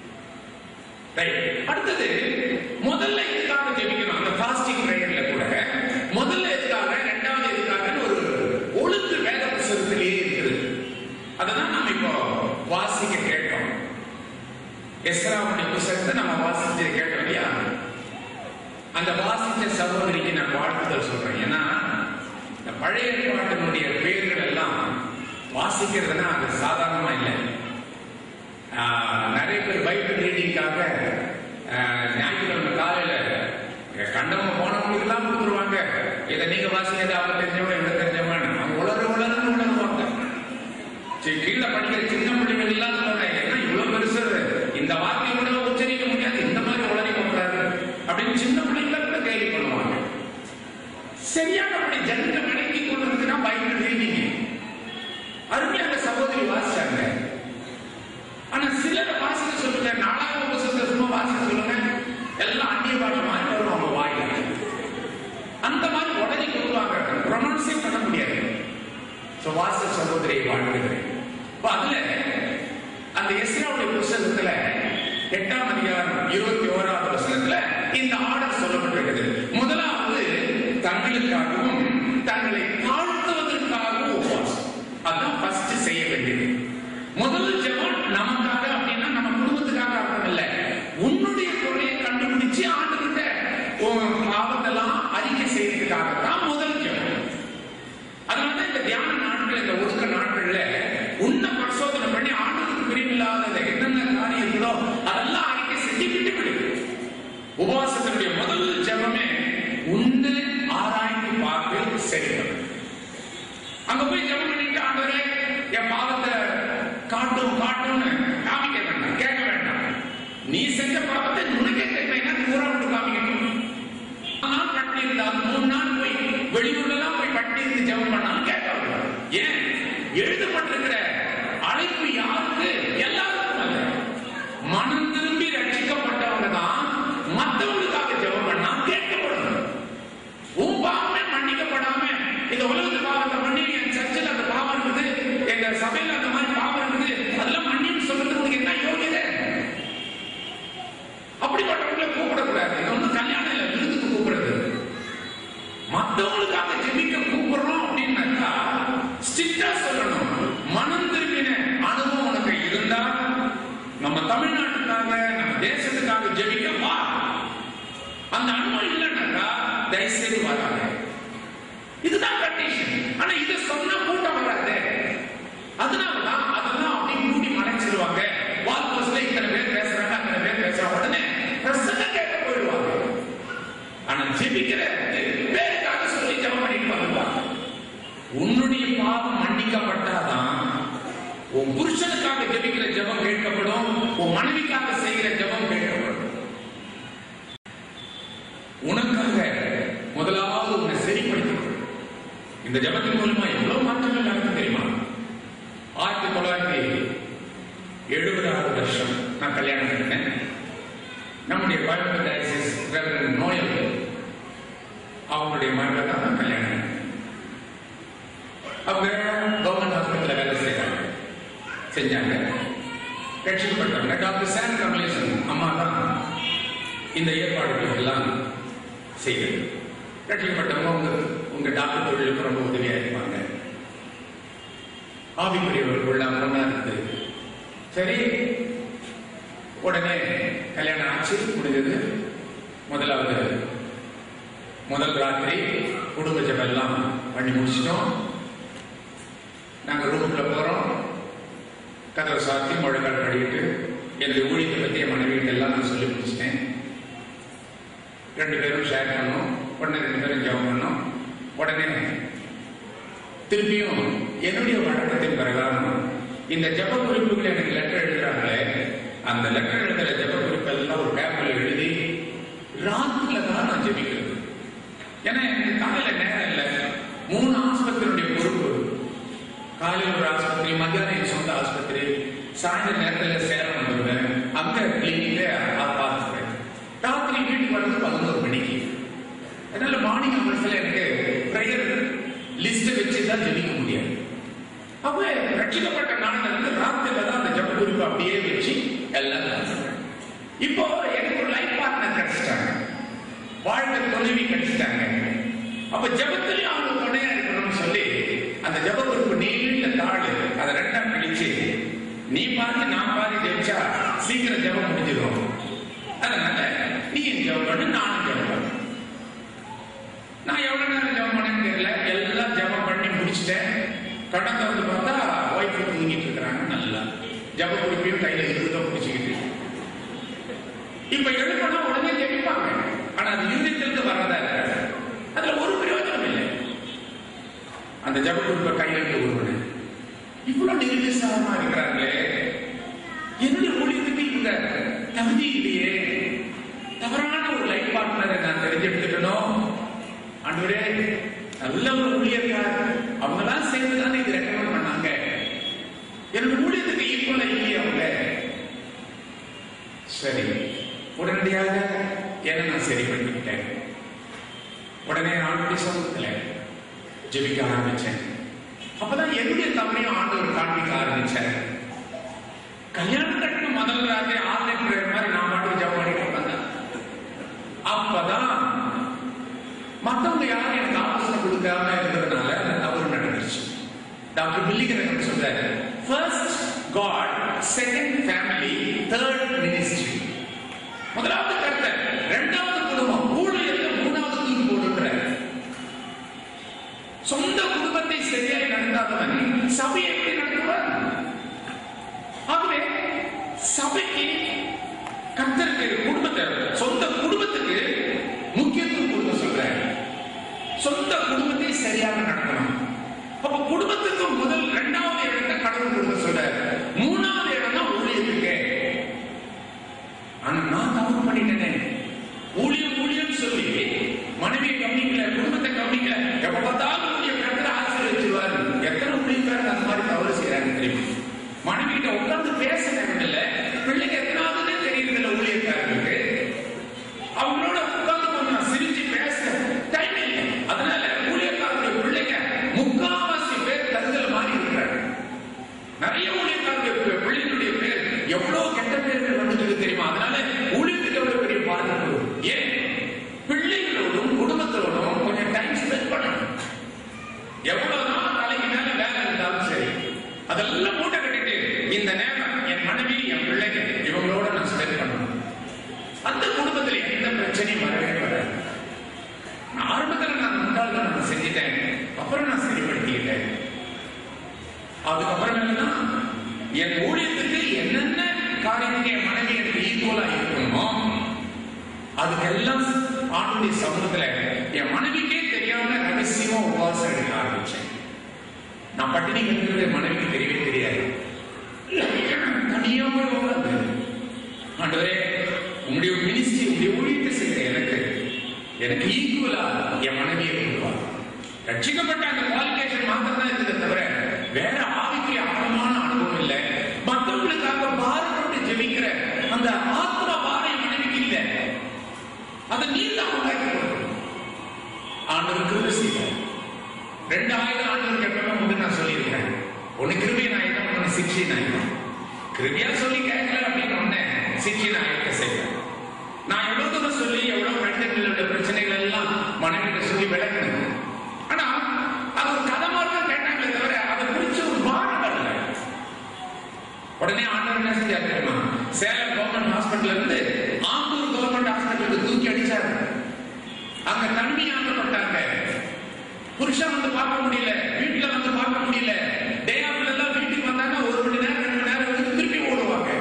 Right. அடுத்தது முதல்ல எதுக்காக ஜெபிக்கணும் அந்த ஃபாஸ்டிங் ப்ரேயர்ல கூட முதல்ல எதுக்காக ரெண்டாவது எதுக்காகன்னு ஒரு ஒழுங்கு வேத புத்தகத்திலேயே இருக்குது அததான் நாம இப்போ வாசிக்க கேட்டோம் எஸ்ராவுடைய புத்தகத்தை நம்ம வாசிச்சு கேட்டோம் இல்லையா அந்த வாசிச்ச சகோதரிக்கு நான் வாழ்த்துதல் சொல்றேன் ஏன்னா இந்த பழைய ஏற்பாட்டினுடைய பேர்கள் எல்லாம் வாசிக்கிறதுனா அது சாதாரணமா இல்லை ஆஹ், நிறைய பேர் பைபிள் ரீடிங்காக ஞாயிற்றுக்கிழமை காலையில கண்டவங்க போனவங்களுக்கு எல்லாம் கொடுத்துருவாங்க இதை நீங்க வாசிக்கிறது அவங்க தெரிஞ்சவங்க இவங்க தெரிஞ்சவங்க அவங்க உலர உலர்ந்து உணர்வாங்க சரி, கீழே படிக்கிற சின்ன பிள்ளைகள் எல்லாம் சொல்றேன் என்ன இவ்வளவு பெருசு இந்த வார்த்தையை கூட உச்சரிக்க முடியாது இந்த மாதிரி உளறி கொண்டாரு அப்படின்னு சின்ன பிள்ளைங்கள கூட கேள்வி பண்ணுவாங்க சரியானபடி ஜனங்க விளக்கி கொண்டிருக்குன்னா பைபிள் ரீடிங் அருமையாக சகோதரி வாசிச்சாங்க ஆனா சிலர் வாசிக்க சொல்லுங்க நாலாவது புத்தகத்தை சும்மா வாசிக்க சொல்லுங்க எல்லாம் அந்நிய பாஷை மாதிரி வரும் அவங்க வாயில அந்த மாதிரி உடனே சொல்லுவாங்க ப்ரொனன்ஸே பண்ண முடியாது சோ வாச சகோதரியை வாழ்த்துகிறேன் இப்ப அதுல அந்த எஸ்ராவுடைய புஸ்தகத்துல எட்டாம் அதிகாரம் இருபத்தி ஓராவது வசனத்துல இந்த ஆர்டர் சொல்லப்பட்டிருக்குது முதலாவது தங்களுக்காகவும் தங்களை தாழ்த்துவதற்காகவும் உபவாசம் அதான் ஃபர்ஸ்ட் செய்ய வேண்டியது முதல் ஜெபம் நமக்காக அப்படின்னா நம்ம குடும்பத்துக்காக அர்த்தம் இல்ல உன்னுடைய குறையை கண்டுபிடிச்சு ஆண்டுகிட்ட உன் பாவத்தெல்லாம் அறிக்கை செய்யறதுக்காக தான் முதல் ஜெபம் அதனால இந்த தியான நாட்கள் இந்த ஒதுக்க நாட்கள்ல உன்னை பரிசோதனை பண்ணி ஆண்டுக்கு பிரிவில்லாத என்னென்ன காரியம் இருக்குதோ அதெல்லாம் அறிக்கை செஞ்சு விட்டு விடு உபவாசத்தினுடைய முதல் ஜெபமே உன்னை ஆராய்ந்து பார்த்து சரி பண்ணு. அங்க போய் ஜெபம் பண்ணிட்டு ஆண்டவரே என் பாவத்தை காட்டும் காட்டும்னு காமிக்க வேண்டாம் கேட்க வேண்டாம் நீ செஞ்ச பாவத்தை உனக்கே தெரியும் நீ ஊரா விட்டு காமிக்கணும் மூணு நாள் பட்டினி இருந்தாலும் மூணு நாள் போய் வெளியூர்ல எல்லாம் போய் பட்டினி இருந்து ஜெபம் பண்ணாலும் கேட்க வேண்டாம். ஏன் எழுதப்பட்டிருக்கிற அழைப்பு யாருக்கு எல்லாருக்கும் அல்ல மனம் திரும்பி ரட்சிக்கப்பட்டவங்க தான் மற்றவங்களுக்காக ஜெபம் பண்ணா கேட்கப்படணும் உன் பாவமே மன்னிக்கப்படாம இந்த உலகத்து பாவத்தை பண்ணி என் சர்ச்சில் அந்த பாவம் இருக்குது எங்க சபையில அந்த மாதிரி பாவம் இருக்குது அதெல்லாம் மன்னிப்பு சொல்றதுக்கு உனக்கு என்ன யோகியதை அப்படிப்பட்டவங்களை கூப்பிடக்கூடாது இது வந்து கல்யாணம் இல்லை விருதுக்கு கூப்பிடுறது மத்தவங்களுக்காக ஜெபிக்க கூப்பிடுறோம் அப்படின்னாக்கா ஸ்ட்ரிக்டா சொல்லணும் மனம் திரும்பின அனுபவம் உனக்கு இருந்தா நம்ம தமிழ்நாட்டுக்காக நம்ம தேசத்துக்காக ஜெபிக்க வா அந்த அனுபவம் இல்லைன்னாக்கா தயவுசெய்து வராங்க இதுதான் கண்டிஷன் ஆனா இதை சொன்னா கூட்டம் வராது அதனாலதான் அதெல்லாம் அப்படி மூடி மறைச்சிருவாங்க வால் போஸ்ட்ல இத்தனை உன் புருஷனுக்காக ஜெபிக்கிற ஜெபம் கேட்கப்படும் உன் மனைவிக்காக செய்கிற ஜெபம் கேட்கப்படும் உனக்காக முதலாவது உன்னை சரிப்படுத்திக் கொள். இந்த ஜெபத்தின் மூலமா எவ்வளவு மாற்றங்கள் நடக்கும் தெரியுமா ஆயிரத்தி தொள்ளாயிரத்தி எழுபதாவது வருஷம் நான் கல்யாணம் பண்ணேன் நம்முடைய கோயம்புத்தூர் டயசிஸ் ரெவரன் நோயல் அவங்களுடைய மகளை தான் நான் கல்யாணம் பண்ணேன். அவங்க கவர்மெண்ட் ஹாஸ்பிட்டல்ல வேலை செய்றாங்க செஞ்சாங்க ரட்சிக்கப்பட்டவங்க டாக்டர் சாம் கமலேசன் அம்மா தான் இந்த ஏற்பாடுகள் எல்லாம் செய்யுது ரட்சிக்கப்பட்டவங்க உங்க உங்க டாக்டர் தொழிலுக்கு ரொம்ப உதவியா இருப்பாங்க ஆவிக்குரியவர்கள் பொண்ணா இருக்குது சரி உடனே கல்யாணம் ஆச்சு முடிஞ்சது முதலாவது முதல் ராத்திரி குடும்ப ஜெபம் எல்லாம் பண்ணி முடிச்சிட்டோம் நாங்க ரூமுக்குள்ள போறோம் கதவை சாத்தி முழக்கால் படிக்கிட்டு என்னுடைய ஊழியத்தை பத்தி என் மனைவிகிட்ட எல்லாம் நான் சொல்லி முடிச்சிட்டேன் ரெண்டு பேரும் ஷேர் பண்ணோம் உடனே ரெண்டு பேரும் ஜெபம் பண்ணோம் உடனே திருப்பியும் என்னுடைய வழக்கத்தின் பிரகாரம் இந்த ஜெப குறிப்புகள் எனக்கு லெட்டர் எழுதுறாங்களே அந்த லெட்டர் எழுதுற ஜெப குறிப்பெல்லாம் ஒரு பேப்பர்ல எழுதி ராத்திரில தான் நான் ஜெபிக்கிறது ஏன்னா எனக்கு காலையில நேரம் இல்லை மூணு ஆஸ்பத்திரியுடைய பொறுப்பு காலையில் ஒரு ஆஸ்பத்திரி மத்தியானம் என் சொந்த ஆஸ்பத்திரி சாயந்தர நேரத்தில் சேலம் வந்துடுவேன் அங்க கிளினிக்க பார்த்துப்பேன் ராத்திரி வீட்டுக்கு வர்றது பதினோரு மணிக்கு அதனால மார்னிங் அவர்ஸ்ல எனக்கு ப்ரேயர் லிஸ்ட் வச்சு தான் ஜெபிக்க முடியாது அப்ப ரட்சிக்கப்பட்ட நாள்ல இருந்து ராத்திரில தான் அந்த ஜப குறிப்பு அப்படியே வச்சு எல்லாம் நடத்துறேன். இப்போ எனக்கு ஒரு லைஃப் பார்ட்னர் கிடைச்சிட்டாங்க வாழ்க்கை துணைவி கிடைச்சிட்டாங்க அப்ப ஜபத்திலையும் அவங்க துணையா இருக்கணும்னு சொல்லி அந்த ஜப குறிப்பு நீண்ட தாள் அதை ரெண்டா பிடிச்சு நீ பாதி நான் பாதி ஜெபிச்சா சீக்கிரம் ஜபம் முடிஞ்சிடும் அதனால நீ ஜபம் பண்ணு நானும் ஜபம் பண்ணு நான் எவ்வளவு நேரம் ஜபம் பண்ணேன்னு தெரியல எல்லாம் ஜபம் பண்ணி முடிச்சிட்டேன் கடந்த வந்து பார்த்தா ஒய்ஃப் தூங்கிட்டு இருக்கிறாங்க நல்லா ஜப குறிப்பையும் கையில இருந்துதான் பிடிச்சிக்கிட்டு இப்ப எழுப்பனா உடனே ஜெபிப்பாங்க ஆனா அது இருதயத்திலிருந்து வர்றதா இருக்காது அதுல ஒரு பிரயோஜனம் இல்லை அந்த ஜப குறிப்பை கையில இருந்து ஒருவனு இவ்வளவு நிர்விசாரமா இருக்கிறாங்களே என்னுடைய ஊழியத்துக்கு இவங்க தகுதி இல்லையே தவறான ஒரு லைஃப் பார்ட்னரை நான் தெரிஞ்செடுத்துக்கணும் ஆண்டவரே நல்ல ஒரு ஊழியர்கார் அவங்களாம் சேர்ந்து தானே இது ரெக்கமெண்ட் பண்ணாங்க என்னோட ஊழியத்துக்கு ஈக்குவலா இல்லையே அவங்க சரி உடனடியாக என்ன நான் சரி பண்ணிக்கிட்டேன் உடனே ஆண்டுடைய சமூகத்துல ஜெபிக்க ஆரம்பிச்சேன் அப்பதான் என்னுடைய தவறையும் ஆண்டவர் காண்பிக்க ஆரம்பிச்சார் கல்யாணம் கட்டின முதல் ராத்திரி ஆன்லைன் பிரேயர் மாதிரி நான் மட்டும் ஜெபம் பண்ணிட்டு வந்தேன் அப்பதான் மத்தவங்க யாரும் எனக்கு ஆலோசனை கொடுக்காம இருந்ததுனால அந்த தவறு நடந்துருச்சு டாக்டர் பில்லிகரன் சொல்றாரு first God second family third ministry முதலாவது கர்த்தர் இரண்டாவது குடும்பம் ஊழியர்ல மூணாவது தூக்கி போடுறாரு சொந்த குடும்பத்தை சரியாய் நடந்தாதவன் சபையை எப்படி நடத்துவார் ஆகவே சபைக்கு கர்த்தருக்கு குடும்பத்தை சொந்த குடும்பத்துக்கு முக்கியத்துவம் கொடுக்க சொல்றாரு சொந்த குடும்பத்தை சரியாக நடத்தணும் அப்ப குடும்பத்துக்கு முதல் இரண்டாவது இடத்தை கடவுள் கொடுக்க சொல்றாரு மூணாவது இடம் தான் ஊழியத்துக்கு ஆனா நான் தப்பு பண்ணிட்டேனே ஊழியம் ஊழியம் சொல்லி மனைவியை கவனிக்கல குடும்பத்தை கவனிக்கல எப்ப பார்த்தாலும் ஊழியம் கத்திர ஆசீர்வதிச்சிருவாரு எத்தனை ஊழியக்காரங்க அந்த மாதிரி தவறு செய்யறாங்க தெரியுமா மனைவி கிட்ட உட்கார்ந்து பேச நேரம் இல்ல பிள்ளைங்க எத்தனாவதுன்னே தெரியறது இல்ல ஊழியக்காரங்களுக்கு அவங்களோட உட்கார்ந்து கொஞ்சம் சிரிச்சு பேச டைம் இல்லை அதனால ஊழியக்காரருடைய பிள்ளைங்க முக்காவாசி பேர் தங்கள் மாதிரி இருக்கிறாங்க நிறைய ஊழியக்காரருடைய பி- பிள்ளைகளுடைய பேர் எவ்வளவு கெட்ட பேர்கள் வந்துட்டு தெரியுமா அதனால ஊழியத்துக்கு எவ்வளவு பெரிய பாதிப்பு ஏன் பிள்ளைகளோடும் குடும்பத்தோடும் கொஞ்சம் டைம் ஸ்பெண்ட் பண்ணணும் எவ்வளவுதான் தலைக்கு மேல வேலை இருந்தாலும் சரி அதெல்லாம் மூட்டை கட்டிட்டு இந்த நேரம் என் மனைவி என் பிள்ளைங்க இவங்களோட நான் ஸ்பெண்ட் பண்ணணும் அந்த குடும்பத்துல எந்த பிரச்சனையும் வரவே வராது நான் ஆரம்பத்துல நான் முட்டாள் தான் நான் செஞ்சுட்டேன் அப்புறம் நான் சரிப்படுத்திக்கிட்டேன் அதுக்கப்புறம் என்னன்னா என் ஊழியத்துக்கு என்னென்ன காரியத்துக்கு என் மனைவி எனக்கு ஈக்குவலா இருக்கணுமோ அதுக்கெல்லாம் ஆண்டுடைய சமூகத்துல என் மனைவிக்கே தெரியாம ரகசியமா உபவாசம் எடுக்க ஆரம்பிச்சேன் நான் பட்டினி கிடக்கிறது என் மனைவிக்கு தெரியவே தெரியாது தனியா போய் உட்கார்ந்து ஆண்டவரே உங்களுடைய மினிஸ்ட்ரி உங்களுடைய ஊழியத்தை செய்கிற எனக்கு எனக்கு ஈக்குவலா என் மனைவியை கொடுப்பா ரட்சிக்கப்பட்ட அந்த குவாலிஃபிகேஷன் மாத்திரம் தான் இருக்குது தவிர வேற ஆவிக்குரிய ஆழமான அனுபவம் இல்லை மற்றவங்களுக்காக பாரப்பட்டு ஜெபிக்கிற அந்த ஆத்ம பாரம் என் மனைவிக்கு இல்லை அதை நீ தான் உண்டாக்கி கொடுக்கணும் ஆண்டவர் கிருபை செய்வார் ரெண்டாயிரம் ஆண்டுகளுக்கு எப்பவுமே முன்பு நான் சொல்லியிருக்கிறேன் ஒண்ணு கிருபியை நான் என்ன பண்ணணும் சிக்ஷை நான் என்ன கிருபியா சொல்லி கேட்கல அப்படின்னு ஒண்ணு சிக்ஷை நான் இருக்க செய்வேன் நான் எவ்வளவு தூரம் சொல்லி எவ்வளவு கடிதங்களோட பிரச்சனைகள் எல்லாம் மனைவிட்ட சொல்லி விளக்கணும் ஆனா அது ஒரு கதை மாதிரி தான் கேட்டாங்களே தவிர அதை குறிச்சு ஒரு பாடம் வரல உடனே ஆண்டவர் என்ன செஞ்சார் தெரியுமா சேலம் கவர்மெண்ட் ஹாஸ்பிட்டல் இருந்து ஆம்பூர் கவர்மெண்ட் ஹாஸ்பிட்டலுக்கு தூக்கி அடிச்சாரு அங்க தனிமையாக்கப்பட்டாங்க புருஷன் வந்து பார்க்க முடியல வீட்டுல வந்து பார்க்க முடியல டே ஆஃப்ல எல்லாம் வீட்டுக்கு வந்தாங்கன்னா ஒரு மணி நேரம் ரெண்டு மணி நேரம் வந்து திருப்பி ஓடுவாங்க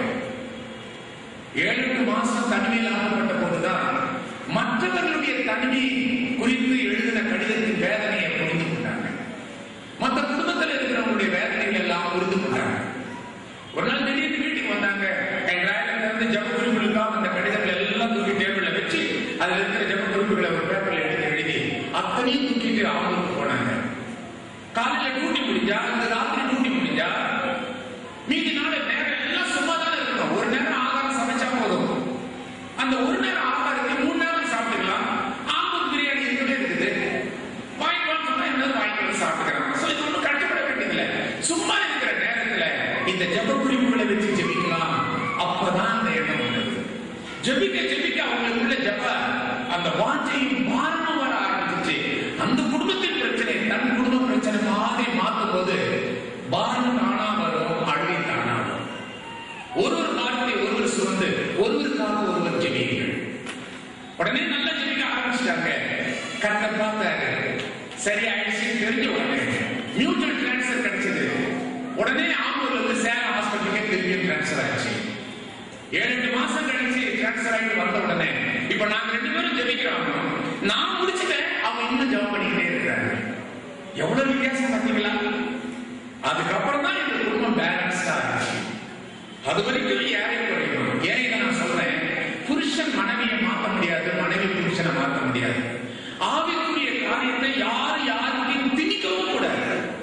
ஏழு எட்டு மாசம் தனிமையில் ஆக்கப்பட்ட போதுதான் மற்றவர்களுடைய தனிமை குறித்து எழுதின கடிதத்தின் வேதனையை புரிந்து கொண்டாங்க மற்ற குடும்பத்தில் இருக்கிறவங்களுடைய வேதனைகள் எல்லாம் புரிந்து கொண்டாங்க ஒரு நாள் திடீர்னு வீட்டுக்கு வந்தாங்க என் டிராயர்ல இருந்து ஜப குறிப்புகளுக்காக அந்த கடிதங்கள் எல்லாம் தூக்கி டேபிள்ல வச்சு அதுல இருக்கிற ஜப குறிப்புகளை ஒரு பேப்பர்ல எடுத்து எழுதி அத்தனையும் தூக்கிட்டு ஆம்பூருக்கு போனாங்க காலையில டியூட்டி முடிஞ்சா அந்த ராத்திரி டியூட்டி முடிஞ்சா மீதி நாள் நேரம் எல்லாம் சும்மா தானே இருக்கணும் ஒரு நேரம் ஆகாரம் சமைச்சா போதும் அந்த ஒரு நேரம் ஆகாரத்தை மூணு நேரம் சாப்பிட்டுக்கலாம் ஆம்பூர் பிரியாணி இருக்கவே இருக்குது வாங்கிட்டு வான்னு சொன்னா என்ன வாங்கிட்டு வந்து சாப்பிட்டுக்கிறாங்க ஸோ இது ஒன்றும் கஷ்டப்பட வேண்டியதில்லை சும்மா இருக்கிற நேரத்துல இந்த ஜப குறிப்புகளை வச்சு ஜெபிக்கலாம் அப்பதான் அந்த எண்ணம் வந்தது ஜெபிக்க ஜெபிக்க அவங்களுக்குள்ள ஜப அந்த வாஞ்சையும் பாரமும் வர ஆரம்பிச்சிச்சு அந்த குடும்பத்தின் பிரச்சனை தன் குடும்ப பிரச்சனை மாதிரி மாத்தும் போது பாரம் தானா வரும் அழுகை தானா வரும் ஒரு ஒரு காரியத்தை ஒருவர் சுமந்து ஒருவருக்காக ஒருவர் ஜெபியுங்கள் உடனே நல்லா ஜெபிக்க ஆரம்பிச்சிட்டாங்க கத்த பார்த்தாரு சரி ஆயிடுச்சு தெரிஞ்ச உடனே மியூச்சுவல் டிரான்ஸ்ஃபர் கிடைச்சது உடனே ஆம்பூர்ல இருந்து சேலம் ஹாஸ்பிட்டலுக்கே திரும்பியும் டிரான்ஸ்ஃபர் ஆச்சு ஏழு எட்டு மாசம் கழிச்சு டிரான்ஸ்ஃபர் ஆகிட்டு வந்த உடனே இப்ப நாங்க ரெண்டு பேரும் ஜெபிக்கிறோம் நான் முடிச்சுட்டேன் அவங்க இன்னும் ஜெபம் பண்ணிக்கிட்டே இருக்கிறாங்க எவ்வளவு வித்தியாசம் பார்த்தீங்களா அதுக்கப்புறம் தான் இந்த குடும்பம் பேலன்ஸ்டா ஆச்சு அது வரைக்கும் ஏறி குறையும் ஏன் இதை நான் சொல்றேன் புருஷன் மனைவியை மாத்த முடியாது மனைவி புருஷனை மாத்த முடியாது ஆவிக்குரிய காரியத்தை யாரு யாருக்கும் திணிக்கவும் கூடாது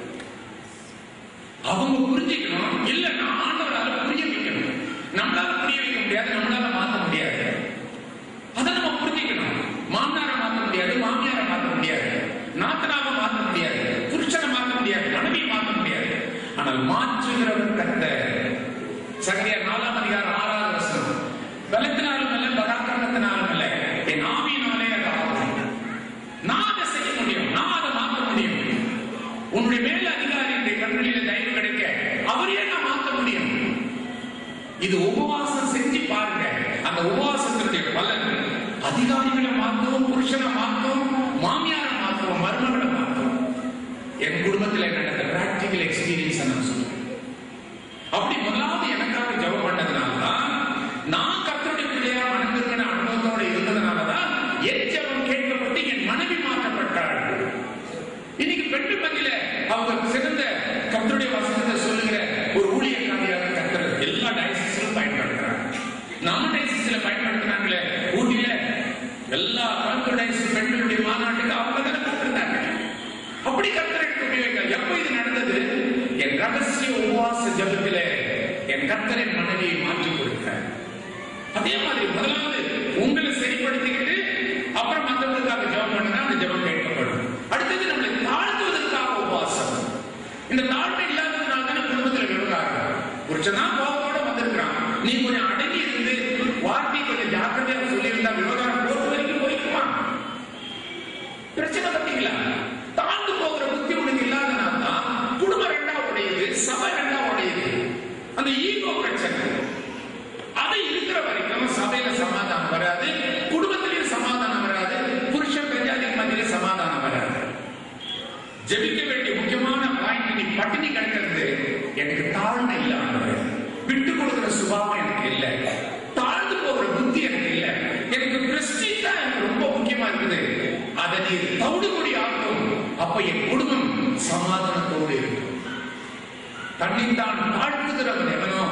அவங்க புரிஞ்சுக்கணும் இல்ல நான் ஆண்டவரால புரிய வைக்கணும் நம்மளால புரிய வைக்க முடியாது நம்மளால மாத்த முடியாது அதை நம்ம புரிஞ்சுக்கணும் மாமனாரை மாத்த முடியாது மாமியாரை மாத்த முடியாது நாத்தனாவை மாத்த முடியாது புருஷனை மாத்த முடியாது மனைவியை மாத்த முடியாது ஆனால் மாற்றுகிறவர் கத்த சகரியா நாலாம் அதிகாரம் ஆறாவது வசனம் பலத்தினாலும் அல்ல பராக்கிரமத்தினாலும் அல்ல என் ஆவியினாலே அது ஆகும் நான் அதை செய்ய முடியும் நான் அதை மாற்ற முடியும் உன்னுடைய மேல் அதிகாரியுடைய கண்களில் தயவு கிடைக்க அவரையே நான் மாற்ற முடியும் இது உபவாசம் செஞ்சு பாருங்க அந்த உபவாசத்தினுடைய பலன் அதிகாரிகளை மாத்தவும் புருஷனை மாத்தவும் மாமியாரை மாத்தவும் மருமகளை மாத்தவும் என் குடும்பத்தில் நடந்த பிராக்டிக்கல் எக்ஸ்பீரியன்ஸ் நான் சொல்றேன் அப்படி முதலாவது எனக்காக ஜெபம் பண்ணதுனால தான் நான் கத்தருடைய பிள்ளையா மனதிற்கான அனுபவத்தோட இருந்ததுனால தான் என் ஜெபம் கேட்கப்பட்டு என் மனைவி மாற்றப்பட்டாள் இன்னைக்கு பெண்கள் மத்தியில அவங்க சிறந்த கத்தருடைய வசனத்தை சொல்லுகிற ஒரு ஊழியக்காரியாக கத்தர் எல்லா டயசிஸிலும் பயன்படுத்துறாங்க நம்ம டயசிஸ்ல பயன்படுத்துனாங்களே ஊட்டியில எல்லா கலந்து டயசிஸ் பெண்களுடைய மாநாட்டுக்கு அவங்க தானே கூப்பிட்டுருந்தாங்க அப்படி கத்தர் எடுத்து உபயோகிக்க எப்ப இது நடந்தது என் ரகசிய உபவாச ஜபத்திலே என் கத்தரின் மனைவியை மாற்றி கொடுக்கிறார் அதே மாதிரி முதலாவது உங்களை சரிப்படுத்திக்கிட்டு அப்புறம் மற்றவங்களுக்காக ஜெபம் பண்ணுனா அந்த ஜெபம் கேட்கப்படும் அடுத்தது நம்மளை தாழ்த்துவதற்காக உபவாசம் இந்த தாழ்மை இல்லாததுனால தானே குடும்பத்தில் விவகாரம் புருஷனா கோபத்தோட வந்திருக்கிறான் நீ கொஞ்சம் அடங்கி இருந்து வார்த்தை கொஞ்சம் ஜாக்கிரதையா சொல்லியிருந்தா விவகாரம் கோர்ட்டு வரைக்கும் போய்க்குமா பிரச்சனை பார்த்தீங்களா தாழ்ந்து போகிற புத்தி உனக்கு இல்லாதனால தான் குடும்பம் ரெண்டா உடையுது சபை ரெண்டா உடையுது அந்த ஈகோ பிரச்சனை அது இருக்கிற வரைக்கும் சபையில சமாதானம் வராது குடும்பத்திலேயும் சமாதானம் வராது புருஷன் பெஞ்சாதிக்கு மத்தியில சமாதானம் வராது ஜெபிக்க வேண்டிய முக்கியமான பாயிண்ட் நீ பட்டினி கிடக்கிறது எனக்கு தாழ்மை இல்லாமல் விட்டு கொடுக்கிற சுபாவம் எனக்கு இல்லை தாழ்ந்து போகிற புத்தி எனக்கு இல்லை எனக்கு பிரஸ்டீஜ் தான் எனக்கு ரொம்ப முக்கியமா இருக்குது அதை நீ தவிடுபடி ஆக்கும் அப்ப என் குடும்பம் சமாதானத்தோடு இருக்கும் தன்னைத்தான் தாழ்த்துகிறவன் எவனோ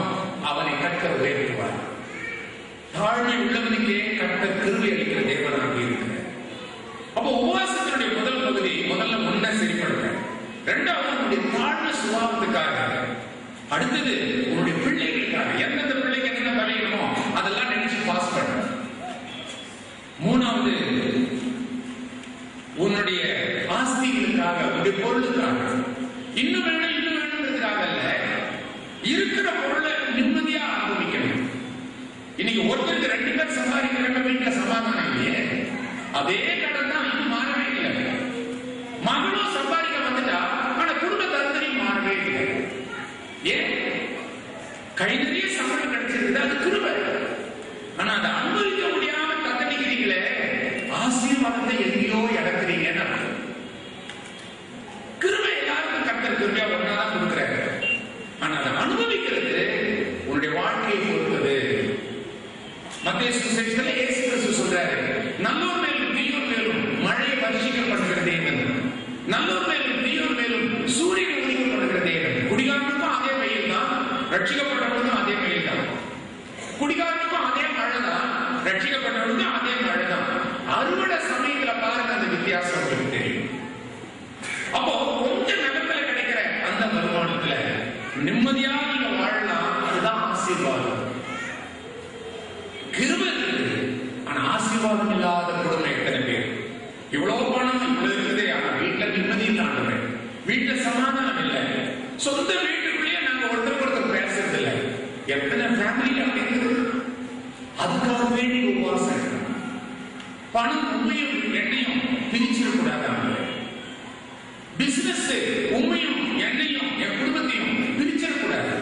அவனை கர்த்தர் உயர்த்துவார் தாழ்மை உள்ளவனுக்கே கர்த்தர் கிருபை அளிக்கிற தேவனாக இருக்கிறார் அப்போ உபவாசத்தினுடைய முதல் பகுதி முதல்ல முன்ன சரிப்படுத்த ரெண்டாவது உன்னுடைய தாழ்ந்த சுபாவத்துக்காக அடுத்தது உன்னுடைய பிள்ளைகளுக்காக எந்தெந்த பிள்ளைக்கு என்ன விளையணுமோ அதெல்லாம் நினைச்சு பாஸ் பண்ண மூணாவது உன்னுடைய ஆஸ்திகளுக்காக உன்னுடைய பொருளுக்காக இன்னும் வேணும் இன்னும் வேணுங்கிறதுக்காக அல்ல இருக்கிற பொருளை நிம்மதியா அனுபவிக்கணும் இன்னைக்கு ஒருத்தருக்கு ரெண்டு பேர் சம்பாதிக்கிறாங்க வீட்டுல சமாதானம் இல்லையே அதே கடன் தான் இன்னும் மாறவே இல்லை மகளும் சம்பாதிக்க வந்துட்டா ஆனா குடும்ப தரத்திலையும் மாறவே இல்லை ஏன் கை நிறைய சம்பளம் கிடைச்சிருக்குது அது கிருபை ஆனா அதை அனுபவிக்க முடியாம தத்தனிக்கிறீங்களே ஆசீர்வாதத்தை எங்கேயோ இழக்கிறீங்கன்னு அர்த்தம். கிருபை எல்லாருக்கும் கர்த்தர் கிருபையா ஒன்னாதான் கொடுக்குறாரு ஆனா அதை அனுபவிக்கிறது உன்னுடைய வாழ்க்கையை பொறுத்தது மத்திய சுசேஷத்துல இயேசு கிறிஸ்து சொல்றாரு நல்லோர் மேலும் தீயோர் மேலும் மழை வருஷிக்கப்படுகிறதே நல்லோர் மேலும் தீயோர் மேலும் சூரியன் உதிக்கப்படுகிறதே குடிகாரனுக்கும் அதே வெயில் தான் ரட்சிக்கப்பட்டவனுக்கும் அதே வெயில் தான் குடிகாரனுக்கும் அதே மழை தான் ரட்சிக்கப்பட்டவனுக்கும் அதே மழை தான் அறுவடை சமயத்துல பாருங்க அந்த வித்தியாசம் உங்களுக்கு தெரியும் அப்போ கொஞ்ச நிலத்துல கிடைக்கிற அந்த வருமானத்துல நிம்மதியா நீங்க வாழலாம் அதுதான் ஆசீர்வாதம் கிருபை இருக்குது ஆனா ஆசீர்வாதம் இல்லாத குடும்பம் எத்தனை பேர் இவ்வளவு பணம் இவ்வளவு இருக்குதே ஆனா வீட்டுல நிம்மதி இல்லாதவங்க வீட்டுல சமாதானம் இல்லை சொந்த வீட்டுக்குள்ளேயே நாங்க ஒருத்தருக்கு ஒருத்தர் பேசுறது இல்லை எத்தனை ஃபேமிலி அப்படி இருக்குது அதுக்காக வேண்டி உபவாசம் இருக்கணும் பணம் உண்மையும் எண்ணையும் பிரிச்சிடக்கூடாது அவங்க பிசினஸ் உண்மையும் எண்ணையும் என் குடும்பத்தையும் பிரிச்சிடக்கூடாது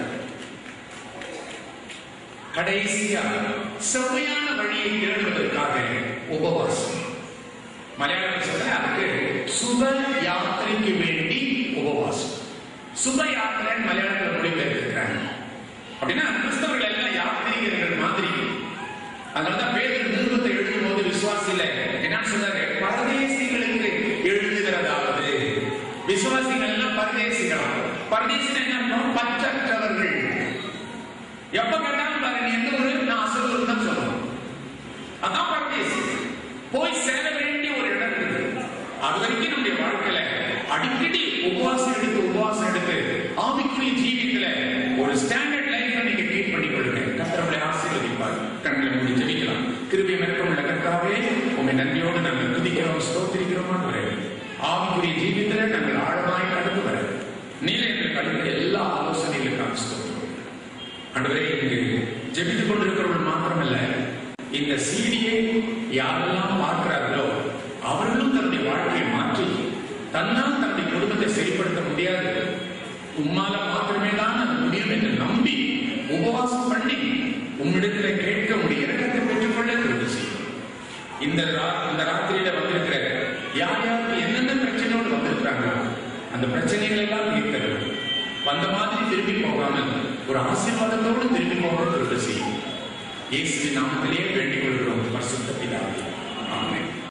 கடைசியா செம்மையான வழியை தேடுவதற்காக உபவாசம் மலையாளத்தில் சொல்ல அதுக்கு சுப யாத்திரைக்கு வேண்டி உபவாசம் சுப யாத்திரை மலையாளத்தில் மொழிபெயர்த்திருக்கிறாங்க அப்படின்னா கிறிஸ்தவர்கள் எல்லாம் யாத்திரிகர்கள் மாதிரி அதனாலதான் பேர் நிருபத்தை எழுதும் போது விசுவாசியில என்ன சொன்னாரு பரதேசிகளுக்கு எழுதுகிறதாவது விசுவாசிகள் எல்லாம் பரதேசிகளா பரதேசிகள் என்ன அர்த்தம்? பற்றற்றவர்கள் எப்ப கேட்டாலும் பாரு நீ எந்த ஊரு நான் அசலூர் தான் சொல்லணும் அதான் பரதேசி போய் சேர வேண்டிய ஒரு இடம் இருக்கு அது வரைக்கும் நம்முடைய வாழ்க்கையில அடிக்கடி உபவாசம் எடுத்து உபவாசம் எடுத்து ஆவிக்குரிய ஜீவியத்துல ஒரு ஸ்டாண்டர்ட் லைஃப் நீங்க ட்ரீட் பண்ணி கொடுங்க கத்திரங்களை ஆசீர்வதிப்பார் கண்களை மூடி ஜெபிக்கலாம் கிருபை மெருக்கமுள்ள கர்த்தாவே உங்க நன்றியோடு நாங்கள் துதிக்கிறோம் ஸ்தோத்திரிக்கிறோம் ஆண்டவரே ஆவிக்குரிய ஜீவியத்துல நாங்கள் ஆழமாய் கடந்து வர நீல எங்களுக்கு அளித்த எல்லா ஆலோசனைகளுக்காக ஸ்தோத்திரம் ஆண்டவரே இங்கு ஜெபித்துக் கொண்டிருக்கிறவர்கள் மாத்திரமல்ல இந்த சீடியை யாரெல்லாம் பார்க்கிறார்களோ அவர்களும் தன்னுடைய வாழ்க்கையை மாற்றி தன்னால் தன்னுடைய குடும்பத்தை சரிப்படுத்த முடியாது உம்மால மாத்திரமே தான் அது முடியும் என்று நம்பி உபவாசம் பண்ணி உம்மிடத்துல கேட்க முடிய இறக்கத்தை பெற்றுக்கொள்ள கிருபை செய்யும் இந்த ரா- இந்த ராத்திரியில வந்திருக்கிற யார் யாருக்கு என்னென்ன பிரச்சனையோடு வந்திருக்கிறாங்களோ அந்த பிரச்சனைகள் எல்லாம் தீர்த்தது வந்த மாதிரி திரும்பி போகாமல் ஒரு ஆசீர்வாதத்தோடு திரும்பி போக கிருபை செய்யும் இயேசுவின் நாமத்திலே வேண்டிக் கொள்கிறோம் பரிசுத்த பிதாவே ஆமென்